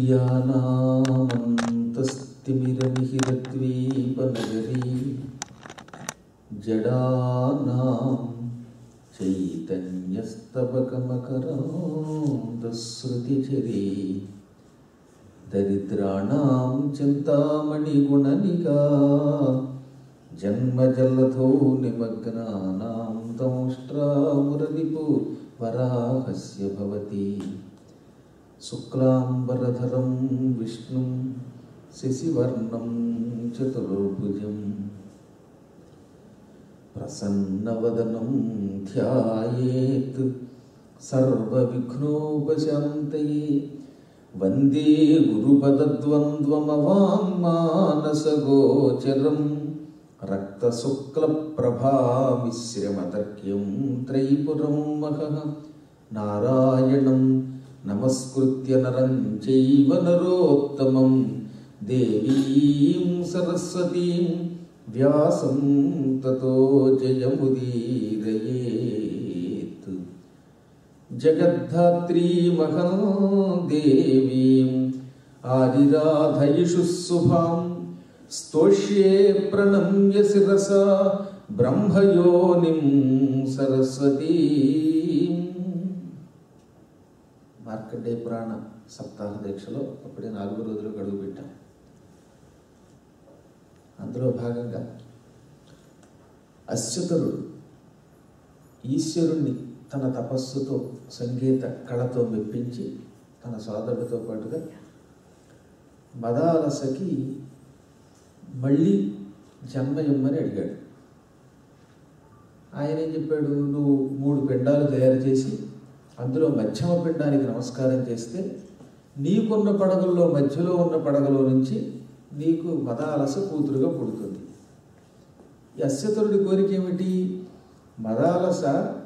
విద్యానామంతస్తిమిరమిహిరద్వీపనగరీ జడానాం చైతన్యస్తబకమకరాంతశ్రుతిచరీ దరిద్రాణాం చింతామణిగుణనికా జన్మజలధో నిమగ్నానాం దంష్ట్రామురరిపు వరాహస్య భవతి శుక్లాంబరధరం విష్ణుం శశివర్ణం చతుర్భుజం ప్రసన్నవదనం ధ్యాయేత్ సర్వవిఘ్నోపశాంతయే వందే గురుపదద్వంద్వమవాङ्मानसगोचरं రక్తశుక్లప్రభామిశ్రమతర్క్యం త్రైపురం మహః నారాయణం నమస్కృత్య నరం చైవ నరోత్తమం దేవీం సరస్వతీం వ్యాసం తతో జయముదీరయేత్ జగద్ధాత్రీమహం దేవీం ఆదిరాధయిషు శుభాం స్తోష్యే ప్రణమ్య శిరసా బ్రహ్మయోనిం సరస్వతీ మార్కండే పురాణ సప్తాహ దీక్షలో అప్పుడే నాలుగు రోజులు గడువు పెట్టాం అందులో భాగంగా అశ్వతరుడు ఈశ్వరుణ్ణి తన తపస్సుతో సంగీత కళతో మెప్పించి తన సోదరుడితో పాటుగా మదాలసకి మళ్ళీ జన్మ ఇమ్మని అడిగాడు ఆయన ఏం చెప్పాడు నువ్వు మూడు పిండాలు తయారు చేసి అందులో మధ్యమ పిండానికి నమస్కారం చేస్తే నీకున్న పడగల్లో మధ్యలో ఉన్న పడగలో నుంచి నీకు మదాలస కూతురుగా పుడుతుంది ఈ అశ్వతరుడి కోరిక ఏమిటి మదాలస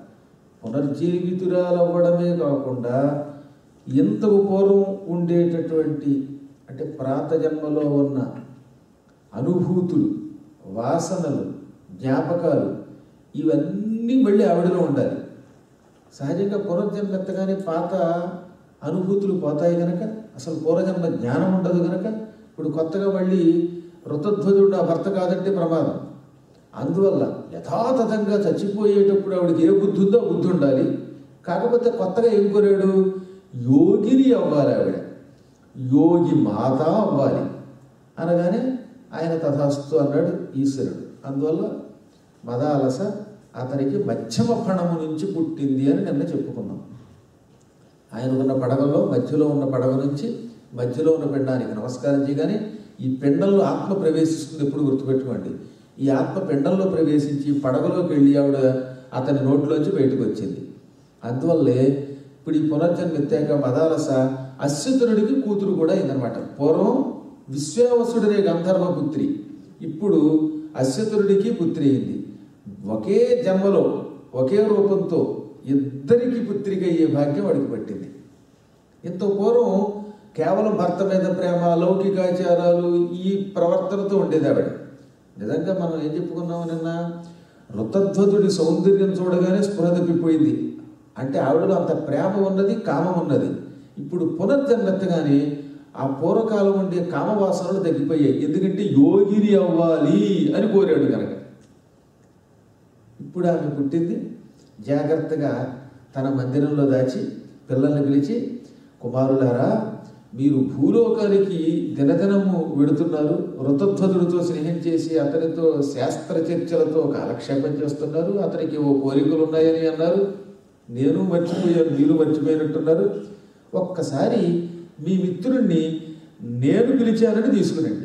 పునర్జీవితురాలవ్వడమే కాకుండా ఇంతకు పూర్వం ఉండేటటువంటి అంటే ప్రాత జన్మలో ఉన్న అనుభూతులు వాసనలు జ్ఞాపకాలు ఇవన్నీ మళ్ళీ ఆవిడలో ఉండాలి సహజంగా పునర్జన్మ ఎత్తగానే పాత అనుభూతులు పోతాయి కనుక అసలు పూర్వజన్మ జ్ఞానం ఉండదు కనుక ఇప్పుడు కొత్తగా మళ్ళీ ఋతధ్వజుడు నా భర్త కాదంటే ప్రమాదం అందువల్ల యథాతథంగా చచ్చిపోయేటప్పుడు ఆవిడకి ఏ బుద్ధి ఉందో బుద్ధి ఉండాలి కాకపోతే కొత్తగా ఏం కోరాడు యోగిని అవ్వాలి ఆవిడ యోగి మాత అవ్వాలి అనగానే ఆయన తథాస్తు అన్నాడు ఈశ్వరుడు అందువల్ల మదాలస అతనికి మధ్యమ ఫణము నుంచి పుట్టింది అని నిన్న చెప్పుకున్నాం ఆయన ఉన్న పడవలో మధ్యలో ఉన్న పడవ నుంచి మధ్యలో ఉన్న పిండానికి నమస్కారం చేయగానే ఈ పిండంలో ఆత్మ ప్రవేశిస్తుంది ఎప్పుడు గుర్తుపెట్టుకోండి ఈ ఆత్మ పిండంలో ప్రవేశించి పడవలోకి వెళ్ళి ఆవిడ అతని నోట్లోంచి బయటకు వచ్చింది అందువల్లే ఇప్పుడు ఈ పునర్జన్మ ఎత్తాక మదాలస అశ్వతురుడికి కూతురు కూడా అయిందనమాట పూర్వం విశ్వావసుడనే గంధర్వ పుత్రి ఇప్పుడు అశ్వతురుడికి పుత్రి అయింది ఒకే జన్మలో ఒకే రూపంతో ఇద్దరికి పుత్రిక అయ్యే భాగ్యం వాడికి పట్టింది ఇంత పూర్వం కేవలం భర్త మీద ప్రేమ లౌకికాచారాలు ఈ ప్రవర్తనతో ఉండేది ఆవిడ నిజంగా మనం ఏం చెప్పుకున్నాము నిన్న ఋతధ్వజుడి సౌందర్యం చూడగానే స్పృహ తప్పిపోయింది అంటే ఆవిడలో అంత ప్రేమ ఉన్నది కామం ఉన్నది ఇప్పుడు పునర్జన్మెత్తగానే ఆ పూర్వకాలం ఉండే కామవాసనలు తగ్గిపోయాయి ఎందుకంటే యోగిని అవ్వాలి అని కోరాడు కనుక ఇప్పుడు ఆమె పుట్టింది జాగ్రత్తగా తన మందిరంలో దాచి పిల్లల్ని పిలిచి కుమారులారా మీరు భూలోకానికి దినదినము వెడుతున్నారు ఋతధ్వజుడితో స్నేహం చేసి అతనితో శాస్త్ర చర్చలతో కాలక్షేపం చేస్తున్నారు అతనికి ఓ కోరికలు ఉన్నాయని అన్నారు నేను మర్చిపోయాను మీరు మర్చిపోయినట్టున్నారు ఒక్కసారి మీ మిత్రుణ్ణి నేను పిలిచానని తీసుకురండి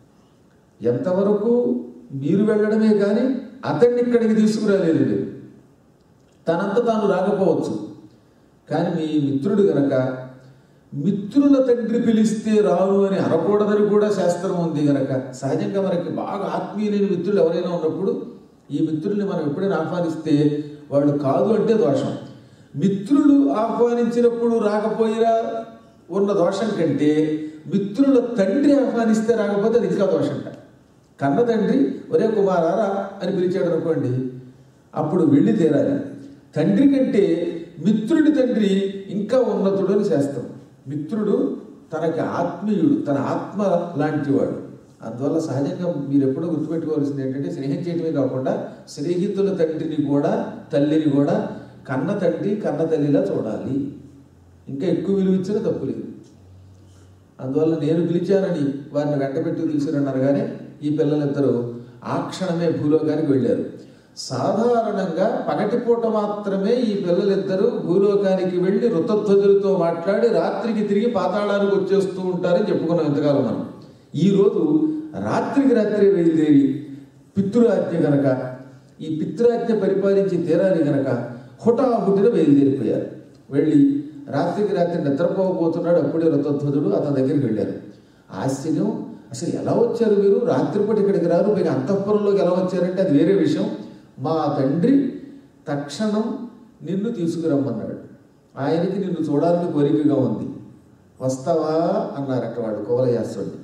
ఎంతవరకు మీరు వెళ్ళడమే కానీ అతన్ని ఇక్కడికి తీసుకురాలేదు మీరు తనంత తాను రాకపోవచ్చు కానీ మీ మిత్రుడు గనక మిత్రుల తండ్రి పిలిస్తే రాను అని అనకూడదని కూడా శాస్త్రం ఉంది గనక సహజంగా మనకి బాగా ఆత్మీయులైన మిత్రులు ఎవరైనా ఉన్నప్పుడు ఈ మిత్రుల్ని మనం ఎప్పుడైనా ఆహ్వానిస్తే వాళ్ళు కాదు అంటే దోషం మిత్రులు ఆహ్వానించినప్పుడు రాకపోయినా ఉన్న దోషం కంటే మిత్రుల తండ్రి ఆహ్వానిస్తే రాకపోతే అది ఇంకా దోషంట కన్న తండ్రి ఒరే కుమారారా అని పిలిచాడు అనుకోండి అప్పుడు వెళ్ళి తీరాలి తండ్రి కంటే మిత్రుడి తండ్రి ఇంకా ఉన్నతుడు అని శాస్త్రం మిత్రుడు తనకి ఆత్మీయుడు తన ఆత్మ లాంటివాడు అందువల్ల సహజంగా మీరు ఎప్పుడూ గుర్తుపెట్టుకోవాల్సింది ఏంటంటే స్నేహం చేయడమే కాకుండా స్నేహితుల తండ్రిని కూడా తల్లిని కూడా కన్న తండ్రి కన్న తల్లిలా చూడాలి ఇంకా ఎక్కువ విలువ ఇచ్చినా తప్పు లేదు అందువల్ల నేను పిలిచానని వారిని వెంటబెట్టి పిలిచారన్నారు కానీ ఈ పిల్లలిద్దరూ ఆ క్షణమే భూలోకానికి వెళ్ళారు సాధారణంగా పగటిపూట మాత్రమే ఈ పిల్లలిద్దరూ భూలోకానికి వెళ్ళి ఋతధ్వజులతో మాట్లాడి రాత్రికి తిరిగి పాతాళానికి వచ్చేస్తూ ఉంటారని చెప్పుకున్నాం ఇంతకాలం మనం ఈరోజు రాత్రికి రాత్రి బయలుదేరి పితృరాజ్ఞ గనక ఈ పితృరాజ్ఞ పరిపాలించి తీరాలి గనక హుటాహుటిన బయలుదేరిపోయారు వెళ్ళి రాత్రికి రాత్రి నిద్రపోకపోతున్నాడు అప్పుడే రథధ్వజుడు అతని దగ్గరికి వెళ్ళారు ఆశ్చర్యం అసలు ఎలా వచ్చారు మీరు రాత్రిపూట ఇక్కడికి రారు మీకు అంతఃపురంలోకి ఎలా వచ్చారంటే అది వేరే విషయం మా తండ్రి తక్షణం నిన్ను తీసుకురమ్మన్నాడు ఆయనకి నిన్ను చూడాలని కోరికగా ఉంది వస్తావా అన్నారట వాడు కోవలయాసుడు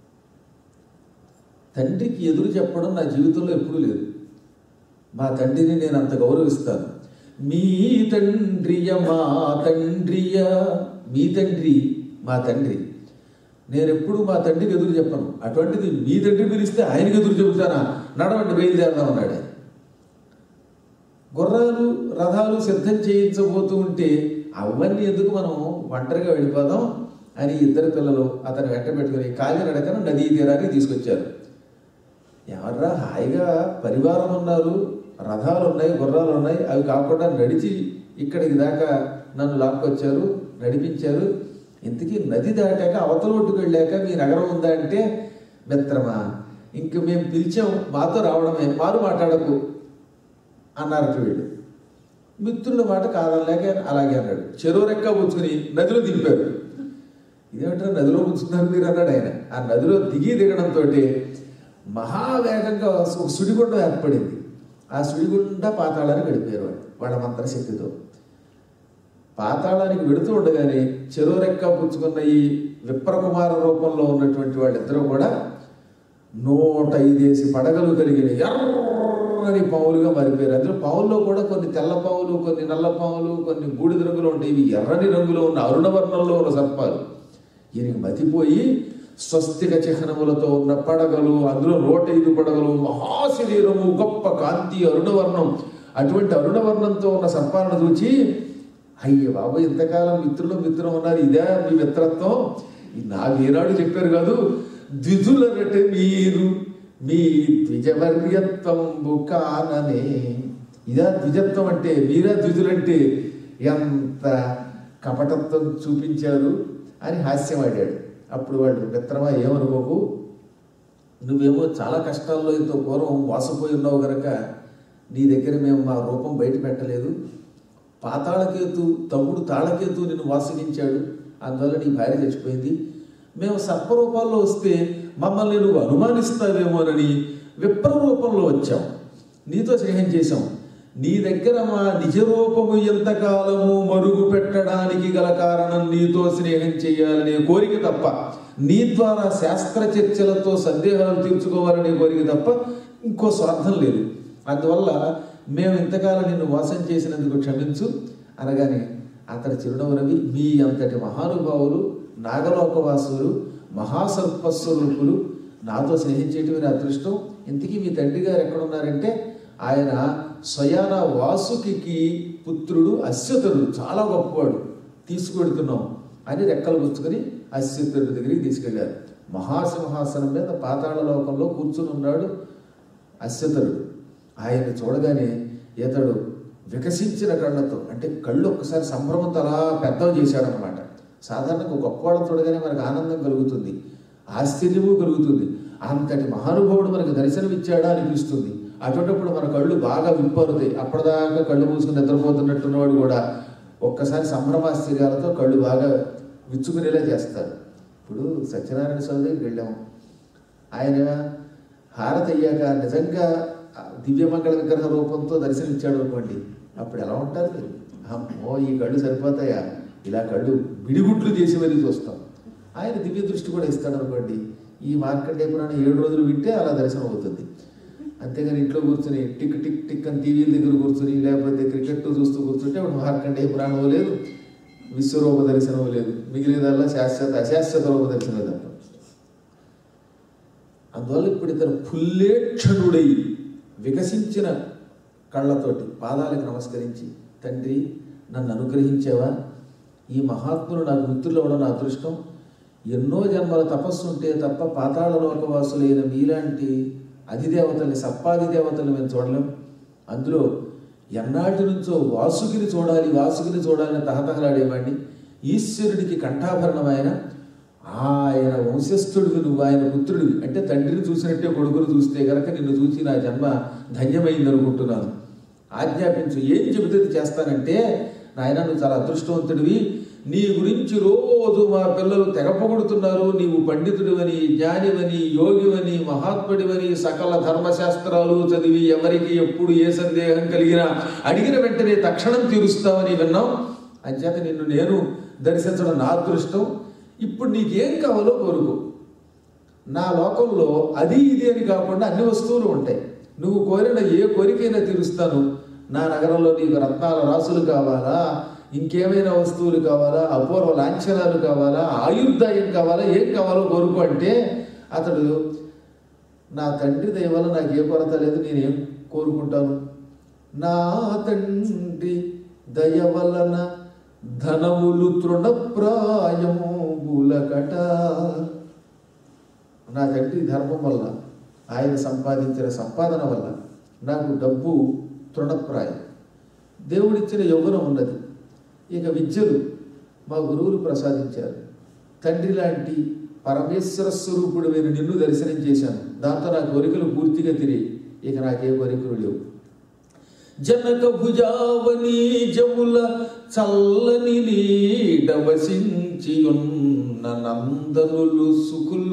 తండ్రికి ఎదురు చెప్పడం నా జీవితంలో ఎప్పుడూ లేదు మా తండ్రిని నేను అంత గౌరవిస్తాను మీ తండ్రియ మా తండ్రియ మీ తండ్రి మా తండ్రి నేను ఎప్పుడు మా తండ్రికి ఎదురు చెప్పను అటువంటిది మీ తండ్రి పిలిస్తే ఆయనకి ఎదురు చెబుతానా నడవండి బయలుదేరదాం అన్నాడు ఆయన. గుర్రాలు రథాలు సిద్ధం చేయించబోతూ ఉంటే అవన్నీ ఎందుకు మనం ఒంటరిగా వెళ్ళిపోదాం అని ఇద్దరు పిల్లలు అతను వెంట పెట్టుకుని కాలినడకన నదీ తీరానికి తీసుకొచ్చారు ఎవర్రా హాయిగా పరివారం ఉన్నారు రథాలు ఉన్నాయి గుర్రాలు ఉన్నాయి అవి కాకుండా నడిచి ఇక్కడికి దాకా నన్ను లాక్కొచ్చారు నడిపించారు ఇంతకీ నది దాటాక అవతల ఒడ్డుకు వెళ్ళాక మీ నగరం ఉందా అంటే మిత్రమా ఇంక మేము పిలిచాం మాతో రావడమే మారు మాట్లాడకు అన్నారట వీళ్ళు మిత్రుల మాట కాదనలేక అలాగే అన్నాడు చెరువు రెక్క పుచ్చుకుని నదిలో దింపారు ఇదేమంటారు నదిలో పుచ్చుకున్నారు మీరు అన్నాడు ఆయన ఆ నదిలో దిగి దిగడంతో మహావేగంగా ఒక సుడిగుండం ఏర్పడింది ఆ సుడిగుండ పాతాళానికి గడిపారు వాళ్ళు వాళ్ళ మంత్రశక్తితో పాతాళానికి వెడుతూ ఉండగానే చెరువు రెక్క పుచ్చుకున్న ఈ విప్రకుమార రూపంలో ఉన్నటువంటి వాళ్ళిద్దరూ కూడా నూట ఐదేసి పడగలు కలిగిన ఎర్రని పావులుగా మారిపోయారు అందులో పావుల్లో కూడా కొన్ని తెల్ల పావులు కొన్ని నల్ల పావులు కొన్ని బూడిద రంగులో ఉంటాయి ఇవి ఎర్రని రంగులో ఉన్న అరుణవర్ణంలో ఉన్న సర్పాలు ఈయనకి మతిపోయి స్వస్తిక చిహ్నములతో ఉన్న పడగలు అందులో నూట ఐదు పడగలు మహాశరీరము గొప్ప కాంతి అరుణవర్ణం అటువంటి అరుణవర్ణంతో ఉన్న సర్పాలను చూచి అయ్య బాబు ఇంతకాలం మిత్రులు మిత్రం ఉన్నారు ఇదే మీ మిత్రత్వం ఇది నాకు ఏనాడు చెప్పారు కాదు ద్విజులనటే మీరు మీ ద్విజవర్యత్వంబు కాననే ఇదా ద్విజత్వం అంటే మీరా ద్విజులంటే ఎంత కపటత్వం చూపించారు అని హాస్యమాడాడు అప్పుడు వాళ్ళు మిత్రమా ఏమనుకోకు నువ్వేమో చాలా కష్టాల్లో ఎంతో పూర్వం వాసపోయి ఉన్నావు గనక నీ దగ్గర మేము మా రూపం బయట పెట్టలేదు పాతాళకేతు తమ్ముడు తాళకేతు నిన్ను వాసగించాడు అందువల్ల నీ భార్య చచ్చిపోయింది మేము సర్పరూపాల్లో వస్తే మమ్మల్ని నువ్వు అనుమానిస్తావేమోనని విప్ర రూపంలో వచ్చాం నీతో స్నేహం చేశాం నీ దగ్గర మా నిజ రూపము ఎంతకాలము మరుగు పెట్టడానికి గల కారణం నీతో స్నేహం చేయాలనే కోరిక తప్ప నీ ద్వారా శాస్త్ర చర్చలతో సందేహాలు తీర్చుకోవాలనే కోరిక తప్ప ఇంకో స్వార్థం లేదు అందువల్ల మేము ఇంతకాలం నిన్ను మోసం చేసినందుకు క్షమించు అనగానే అతడి చిరునవ్వు నవ్వి మీ అంతటి మహానుభావులు నాగలోకవాసులు మహాసర్పస్వరూపులు నాతో స్నేహించేటివి నా అదృష్టం ఇంతకీ మీ తండ్రి గారు ఎక్కడున్నారంటే ఆయన స్వయాన వాసుకి పుత్రుడు అశ్వతుడు చాలా గొప్పవాడు తీసుకెడుతున్నాం అని రెక్కలు పుచ్చుకొని అశ్వతుడి దగ్గరికి తీసుకెళ్లారు మహాసింహాసనం మీద పాతాళ లోకంలో కూర్చుని ఉన్నాడు అశ్వతుడు ఆయన చూడగానే ఇతడు వికసించిన కళ్ళతో అంటే కళ్ళు ఒక్కసారి సంభ్రమంతో అలా పెద్దవి చేశాడనమాట సాధారణంగా గొప్పవాళ్ళని చూడగానే మనకు ఆనందం కలుగుతుంది ఆశ్చర్యము కలుగుతుంది అంతటి మహానుభావుడు మనకు దర్శనమిచ్చాడా అనిపిస్తుంది అటువంటిప్పుడు మన కళ్ళు బాగా విప్పరుతాయి అప్పటిదాకా కళ్ళు మూసుకుని నిద్రపోతున్నట్టున్నవాడు కూడా ఒక్కసారి సంభ్రమాశ్చర్యాలతో కళ్ళు బాగా విచ్చుకునేలా చేస్తారు ఇప్పుడు సత్యనారాయణ స్వామి దగ్గరికి వెళ్ళాము ఆయన హారతి అయ్యాక నిజంగా ఆ దివ్యమంగళ విగ్రహ రూపంతో దర్శనమిచ్చాడు అనుకోండి అప్పుడు ఎలా ఉంటారు మీరు అమ్మో ఈ కళ్ళు సరిపోతాయా ఇలా కళ్ళు బిడిగుడ్లు చేసి మరీ చూస్తాం ఆయన దివ్య దృష్టి కూడా ఇస్తాడు అనుకోండి ఈ మార్కండే పురాణం ఏడు రోజులు వింటే అలా దర్శనం అవుతుంది అంతేగాని ఇంట్లో కూర్చుని టిక్ టిక్ టిక్ అని టీవీల దగ్గర కూర్చుని లేకపోతే క్రికెట్ చూస్తూ కూర్చుంటే అప్పుడు మార్కండే పురాణం లేదు విశ్వరూప దర్శనం లేదు మిగిలినదల్లా శాశ్వత అశాశ్వత రూప దర్శనం తప్ప అందువల్ల ఇప్పుడు ఇతను పుల్లేక్షణుడై వికసించిన కళ్ళతోటి పాదాలకు నమస్కరించి తండ్రి నన్ను అనుగ్రహించావా ఈ మహాత్ములు నాకు మిత్రులు అవ్వడం నా అదృష్టం ఎన్నో జన్మల తపస్సు ఉంటే తప్ప పాతాళ లోకవాసులైన మీలాంటి అధిదేవతల్ని సప్పాది దేవతల్ని మేము చూడలేం అందులో ఎన్నాటి నుంచో వాసుకిని చూడాలి వాసుకిని చూడాలని తహతహలాడేవాడిని ఈశ్వరుడికి కంఠాభరణమైన ఆయన వంశస్థుడివి నువ్వు ఆయన పుత్రుడివి అంటే తండ్రిని చూసినట్టే కొడుకును చూస్తే గనక నిన్ను చూసి నా జన్మ ధన్యమైంది అనుకుంటున్నాను ఆజ్ఞాపించు ఏం చెబితే అది చేస్తానంటే నాయన నువ్వు చాలా అదృష్టవంతుడివి నీ గురించి రోజు మా పిల్లలు తెగ పొగుడుతున్నారు నీవు పండితుడివని జ్ఞానివని యోగివని మహాత్ముడివని సకల ధర్మశాస్త్రాలు చదివి ఎవరికి ఎప్పుడు ఏ సందేహం కలిగినా అడిగిన వెంటనే తక్షణం తీరుస్తావని విన్నాం అంచేత నిన్ను నేను దర్శించడం నా అదృష్టం ఇప్పుడు నీకేం కావాలో కోరుకో నా లోకంలో అది ఇది అని కాకుండా అన్ని వస్తువులు ఉంటాయి నువ్వు కోరిన ఏ కోరికైనా తీరుస్తాను నా నగరంలో నీకు రత్నాల రాసులు కావాలా ఇంకేమైనా వస్తువులు కావాలా అపూర్వ లాంఛనాలు కావాలా ఆయుర్దాయం కావాలా ఏం కావాలో కోరుకో అంటే అతడు నా తండ్రి దయ వల్ల నాకు ఏ కొరత లేదు నేనేం కోరుకుంటాను నా తండ్రి దయ వలన ధనములు తృణప్రాయము బులకట నా తండ్రి ధర్మం వల్ల ఆయన సంపాదించిన సంపాదన వల్ల నాకు డబ్బు తృణప్రాయం దేవుడిచ్చిన యవ్వనం ఉన్నది ఇక విద్యలు మా గురువులు ప్రసాదించారు తండ్రి లాంటి పరమేశ్వర స్వరూపుడమైన నిన్ను దర్శనం చేశాను దాంతో నా కోరికలు పూర్తిగా తిరిగి ఇక నాకే కోరికలు లేవు జనక భుజావని జముల చల్లని నీడవసించి ఉన్న నందనులు సుకుల్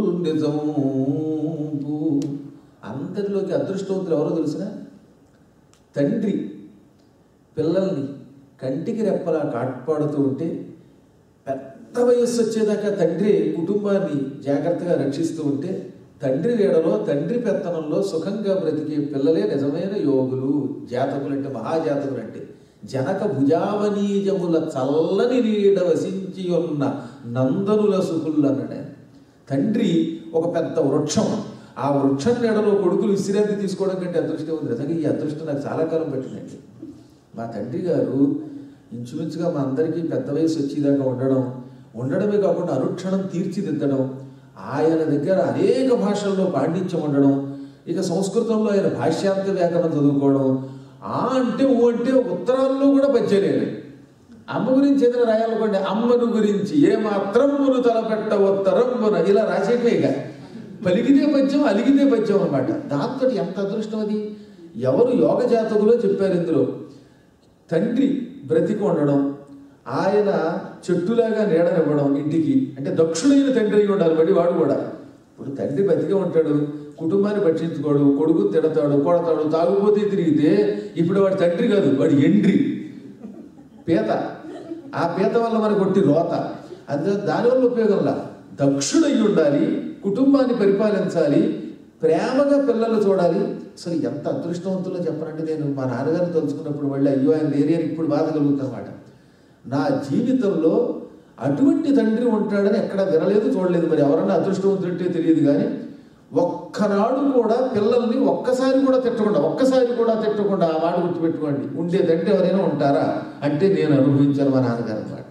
నిజంబు అందరిలోకి అదృష్టవంతులు ఎవరో తెలిసిన తండ్రి పిల్లల్ని కంటికి రెప్పలా కాట్పాడుతూ ఉంటే పెద్ద వయస్సు వచ్చేదాకా తండ్రి కుటుంబాన్ని జాగ్రత్తగా రక్షిస్తూ ఉంటే తండ్రి నీడలో తండ్రి పెత్తనంలో సుఖంగా బ్రతికే పిల్లలే నిజమైన యోగులు జాతకులు అంటే మహాజాతకులు అంటే జనక భుజావనీజముల చల్లని నీడ వసించి ఉన్న నందనుల సుకులు అన్నాడు ఆయన. తండ్రి ఒక పెద్ద వృక్షం ఆ వృక్షం నీడలో కొడుకులు విశ్రాంతి తీసుకోవడం కంటే అదృష్టం ఉంది నిజంగా ఈ అదృష్టం నాకు చాలా కాలం పట్టిందండి మా తండ్రి గారు ఇంచుమించుగా మా అందరికీ పెద్ద వయసు వచ్చేదాకా ఉండడం ఉండడమే కాకుండా అనుక్షణం తీర్చిదిద్దడం ఆయన దగ్గర అనేక భాషల్లో పాండిత్యం ఉండడం ఇక సంస్కృతంలో ఆయన భాష్యాంత వ్యాకరణం చదువుకోవడం ఆ అంటే ఊ అంటే ఉత్తరాల్లో కూడా పద్యలేదు అమ్మ గురించి ఏదైనా రాయాలనుకోండి అమ్మను గురించి ఏ మాత్రమును తలపెట్ట ఉత్తరమున ఇలా రాసేటే ఇక పలికితే పద్యం అలిగితే పద్యం అనమాట దాంతో ఎంత అదృష్టం అది ఎవరు యోగ జాతకులో చెప్పారు ఇందులో తండ్రి బ్రతికి ఉండడం ఆయన చెట్టులాగా నీడనివ్వడం ఇంటికి అంటే దక్షుడైన తండ్రి అయి ఉండాలి బట్టి వాడు కూడా ఇప్పుడు తండ్రి బతికే ఉంటాడు కుటుంబాన్ని పట్టించుకోడు కొడుకు తిడతాడు కొడతాడు తాగుపోతే తిరిగితే ఇప్పుడు వాడి తండ్రి కాదు వాడి ఎండ్రి పీత ఆ పీత వల్ల మనకు కొట్టి రోత అది దానివల్ల ఉపయోగంలా దక్షుడై ఉండాలి కుటుంబాన్ని పరిపాలించాలి ప్రేమగా పిల్లలు చూడాలి అసలు ఎంత అదృష్టవంతులో చెప్పనంటే నేను మా నాన్నగారిని తలుచుకున్నప్పుడు మళ్ళీ అయ్యో ఆయన లేరే అని ఇప్పుడు బాధ కలుగుతుందన్నమాట నా జీవితంలో అటువంటి తండ్రి ఉంటాడని ఎక్కడ వినలేదు చూడలేదు మరి ఎవరన్నా అదృష్టవంతుంటే తెలియదు కానీ ఒక్కనాడు కూడా పిల్లల్ని ఒక్కసారి కూడా తిట్టకుండా ఒక్కసారి కూడా తిట్టకుండా ఆ మాట గుర్తుపెట్టుకోండి ఉండే తండ్రి ఎవరైనా ఉంటారా అంటే నేను అనుభవించాను మా నాన్నగారు అన్నమాట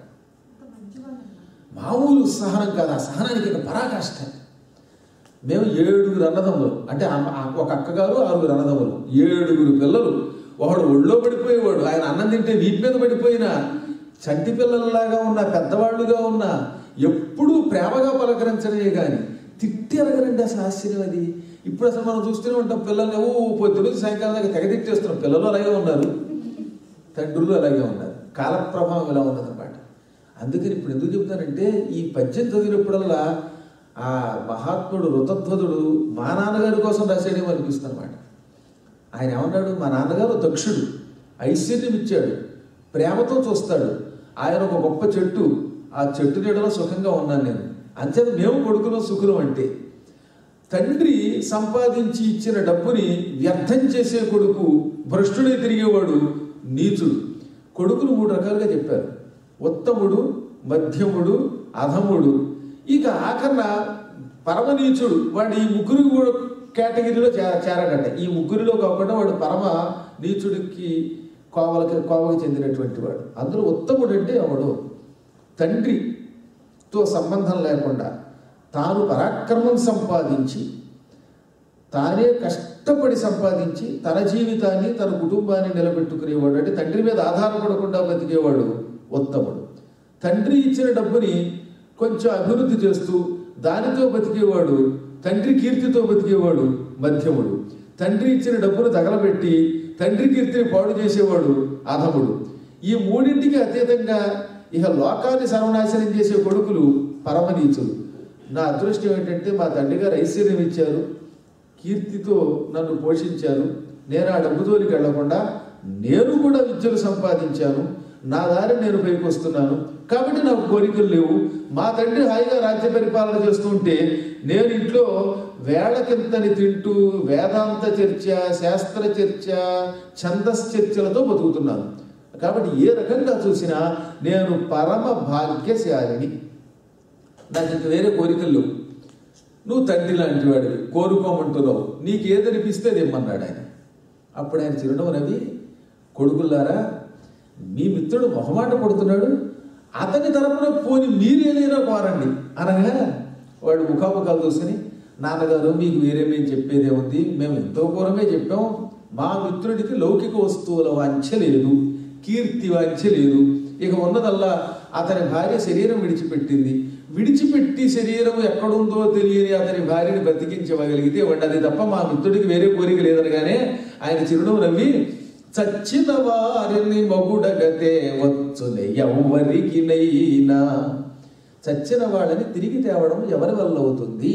మామూలు సహనం కాదు ఆ సహనానికి ఇక పరాకాష్ట మేము ఏడుగురు అన్నదమ్ములు అంటే అమ్మ- ఆ- ఒక అక్కగారు ఆరుగురు అన్నదమ్ములు ఏడుగురు పిల్లలు వాడు ఒళ్ళో పడిపోయేవాడు ఆయన అన్నం తింటే వీటి మీద పడిపోయినా చంటి పిల్లల్లాగా ఉన్న పెద్దవాళ్ళుగా ఉన్న ఎప్పుడూ ప్రేమగా పలకరించడమే కానీ తిట్టి ఎరగరండి అసలు ఆశ్చర్యం అది ఇప్పుడు అసలు మనం చూస్తూనే ఉంటాం పిల్లల్ని ఓ పొద్దున సాయంకాలం దాకా తెగ తిట్టేస్తున్నాం పిల్లలు అలాగే ఉన్నారు తండ్రులు అలాగే ఉన్నారు కాల ప్రభావం ఇలా ఉన్నదన్నమాట అందుకని ఇప్పుడు ఎందుకు చెప్తానంటే ఈ పద్యం చదివినప్పుడల్లా ఆ మహాత్ముడు రుతధ్వదుడు మా నాన్నగారి కోసం రాశాడేమో అనిపిస్తుంది అనమాట ఆయన ఏమన్నాడు మా నాన్నగారు దక్షుడు ఐశ్వర్యం ఇచ్చాడు ప్రేమతో చూస్తాడు ఆయన ఒక గొప్ప చెట్టు ఆ చెట్టు నీడలో సుఖంగా ఉన్నాను నేను అంచేత మేము కొడుకులో సుఖులం అంటే తండ్రి సంపాదించి ఇచ్చిన డబ్బుని వ్యర్థం చేసే కొడుకు భ్రష్టుడై తిరిగేవాడు నీచుడు కొడుకులు మూడు రకాలుగా చెప్పారు ఉత్తముడు మధ్యముడు అధముడు ఇక ఆఖరణ పరమనీచుడు వాడు ఈ ముగ్గురు కూడా కేటగిరీలో చే చేరడట ఈ ముగ్గురిలో కాకుండా వాడు పరమ నీచుడికి కోవలకి కోవకి చెందినటువంటి వాడు అందులో ఉత్తముడు అంటే ఎవడు తండ్రితో సంబంధం లేకుండా తాను పరాక్రమం సంపాదించి తానే కష్టపడి సంపాదించి తన జీవితాన్ని తన కుటుంబాన్ని నిలబెట్టుకునేవాడు అంటే తండ్రి మీద ఆధారపడకుండా బతికేవాడు ఉత్తముడు తండ్రి ఇచ్చిన డబ్బుని కొంచెం అభివృద్ధి చేస్తూ దానితో బతికేవాడు తండ్రి కీర్తితో బతికేవాడు మధ్యముడు తండ్రి ఇచ్చిన డబ్బును తగలబెట్టి తండ్రి కీర్తిని పాడు చేసేవాడు అధముడు ఈ మూడింటికి అతీతంగా ఇక లోకాన్ని సర్వనాశనం చేసే కొడుకులు పరమనీచులు నా అదృష్టం ఏంటంటే మా తండ్రి గారు ఐశ్వర్యం ఇచ్చారు కీర్తితో నన్ను పోషించారు నేను ఆ డబ్బుతోలికి వెళ్లకుండా నేను కూడా విద్యలు సంపాదించాను నా దారి నేను పైకి వస్తున్నాను కాబట్టి నాకు కోరికలు లేవు మా తండ్రి హాయిగా రాజ్య పరిపాలన చేస్తుంటే నేను ఇంట్లో వేళకింతని తింటూ వేదాంత చర్చ శాస్త్ర చర్చ ఛందస్ చర్చలతో బతుకుతున్నాను కాబట్టి ఏ రకంగా చూసినా నేను పరమ భాగ్యశాలిని నాకు ఇంక వేరే కోరికలు లేవు నువ్వు తండ్రి లాంటి వాడివి కోరుకోమంటున్నావు నీకు ఏదనిపిస్తే అది ఇమ్మన్నాడు ఆయన అప్పుడు ఆయన చిరునవ్వు నవ్వి కొడుకుల్లారా మీ మిత్రుడు మొహమాట పడుతున్నాడు అతని తరపున పోని మీరు ఏదైనా కోరండి అనగా వాడు ముఖాముఖాలు చూసుకుని నాన్నగారు మీకు వేరేమేం చెప్పేదే ఉంది మేము ఎంతో పూర్వమే చెప్పాం మా మిత్రుడికి లౌకిక వస్తువుల వాంఛ లేదు కీర్తి వాంఛ లేదు ఇక ఉన్నదల్లా అతని భార్య శరీరం విడిచిపెట్టింది విడిచిపెట్టి శరీరం ఎక్కడుందో తెలియని అతని భార్యని బ్రతికించగలిగితే వాడు అది తప్ప మా మిత్రుడికి వేరే కోరిక లేదనగానే ఆయన చిరునవ్వు నవ్వి చచ్చిన వారిని మగుడగతే వచ్చునే ఎవరికి నైనా చచ్చిన వాళ్ళని తిరిగి తేవడం ఎవరి వల్ల అవుతుంది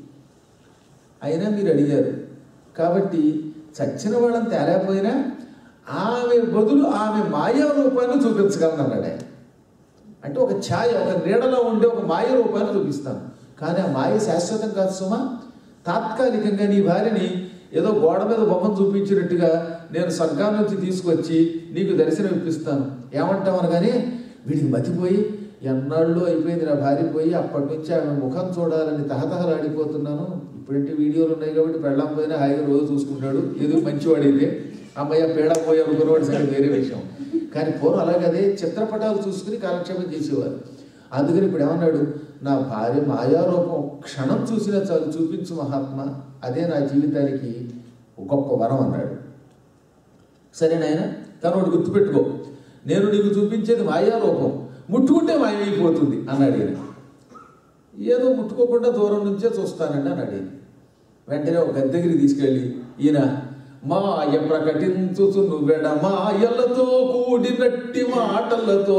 అయినా మీరు అడిగారు కాబట్టి చచ్చిన వాళ్ళని తేలేకపోయినా ఆమె బదులు ఆమె మాయా రూపాన్ని చూపించగలను అన్నాడు ఆయన అంటే ఒక ఛాయ ఒక నీడలో ఉండే ఒక మాయ రూపాన్ని చూపిస్తాను కానీ ఆ మాయ శాశ్వతం కాదు సుమా తాత్కాలికంగా నీ భార్యని ఏదో గోడ మీద బొమ్మను చూపించినట్టుగా నేను స్వర్గం నుంచి తీసుకొచ్చి నీకు దర్శనం ఇప్పిస్తాను ఏమంటావు అనగానే వీడికి మతిపోయి ఎన్నాళ్ళు అయిపోయింది నా భార్య పోయి అప్పటి నుంచి ఆమె ముఖం చూడాలని తహతహలాడిపోతున్నాను ఇప్పుడంటే వీడియోలు ఉన్నాయి కాబట్టి పెళ్ళం పోయినా హాయిగా రోజు చూసుకుంటాడు ఏదో మంచివాడైతే అమ్మయ్య పేడ పోయి అనుకున్నవాడు సరే వేరే విషయం కానీ పూర్వం అలాగదే చిత్రపటాలు చూసుకుని కాలక్షేపం చేసేవారు అందుకని ఇప్పుడు ఏమన్నాడు నా భార్య మాయారూపం క్షణం చూసినా చాలు చూపించు మహాత్మ అదే నా జీవితానికి గొప్ప వరం అన్నాడు సరే నాయన తను ఒకటి గుర్తుపెట్టుకో నేను నీకు చూపించేది మాయారూపం ముట్టుకుంటే మాయమైపోతుంది అన్నాడు ఈయన ఏదో ముట్టుకోకుండా దూరం నుంచే చూస్తానండి అన్నాడు ఈయన వెంటనే ఒక గది దగ్గరికి తీసుకెళ్ళి ఈయన మాయ ప్రకటించుచును వెడ మాయలతో కూడినట్టి మాటలతో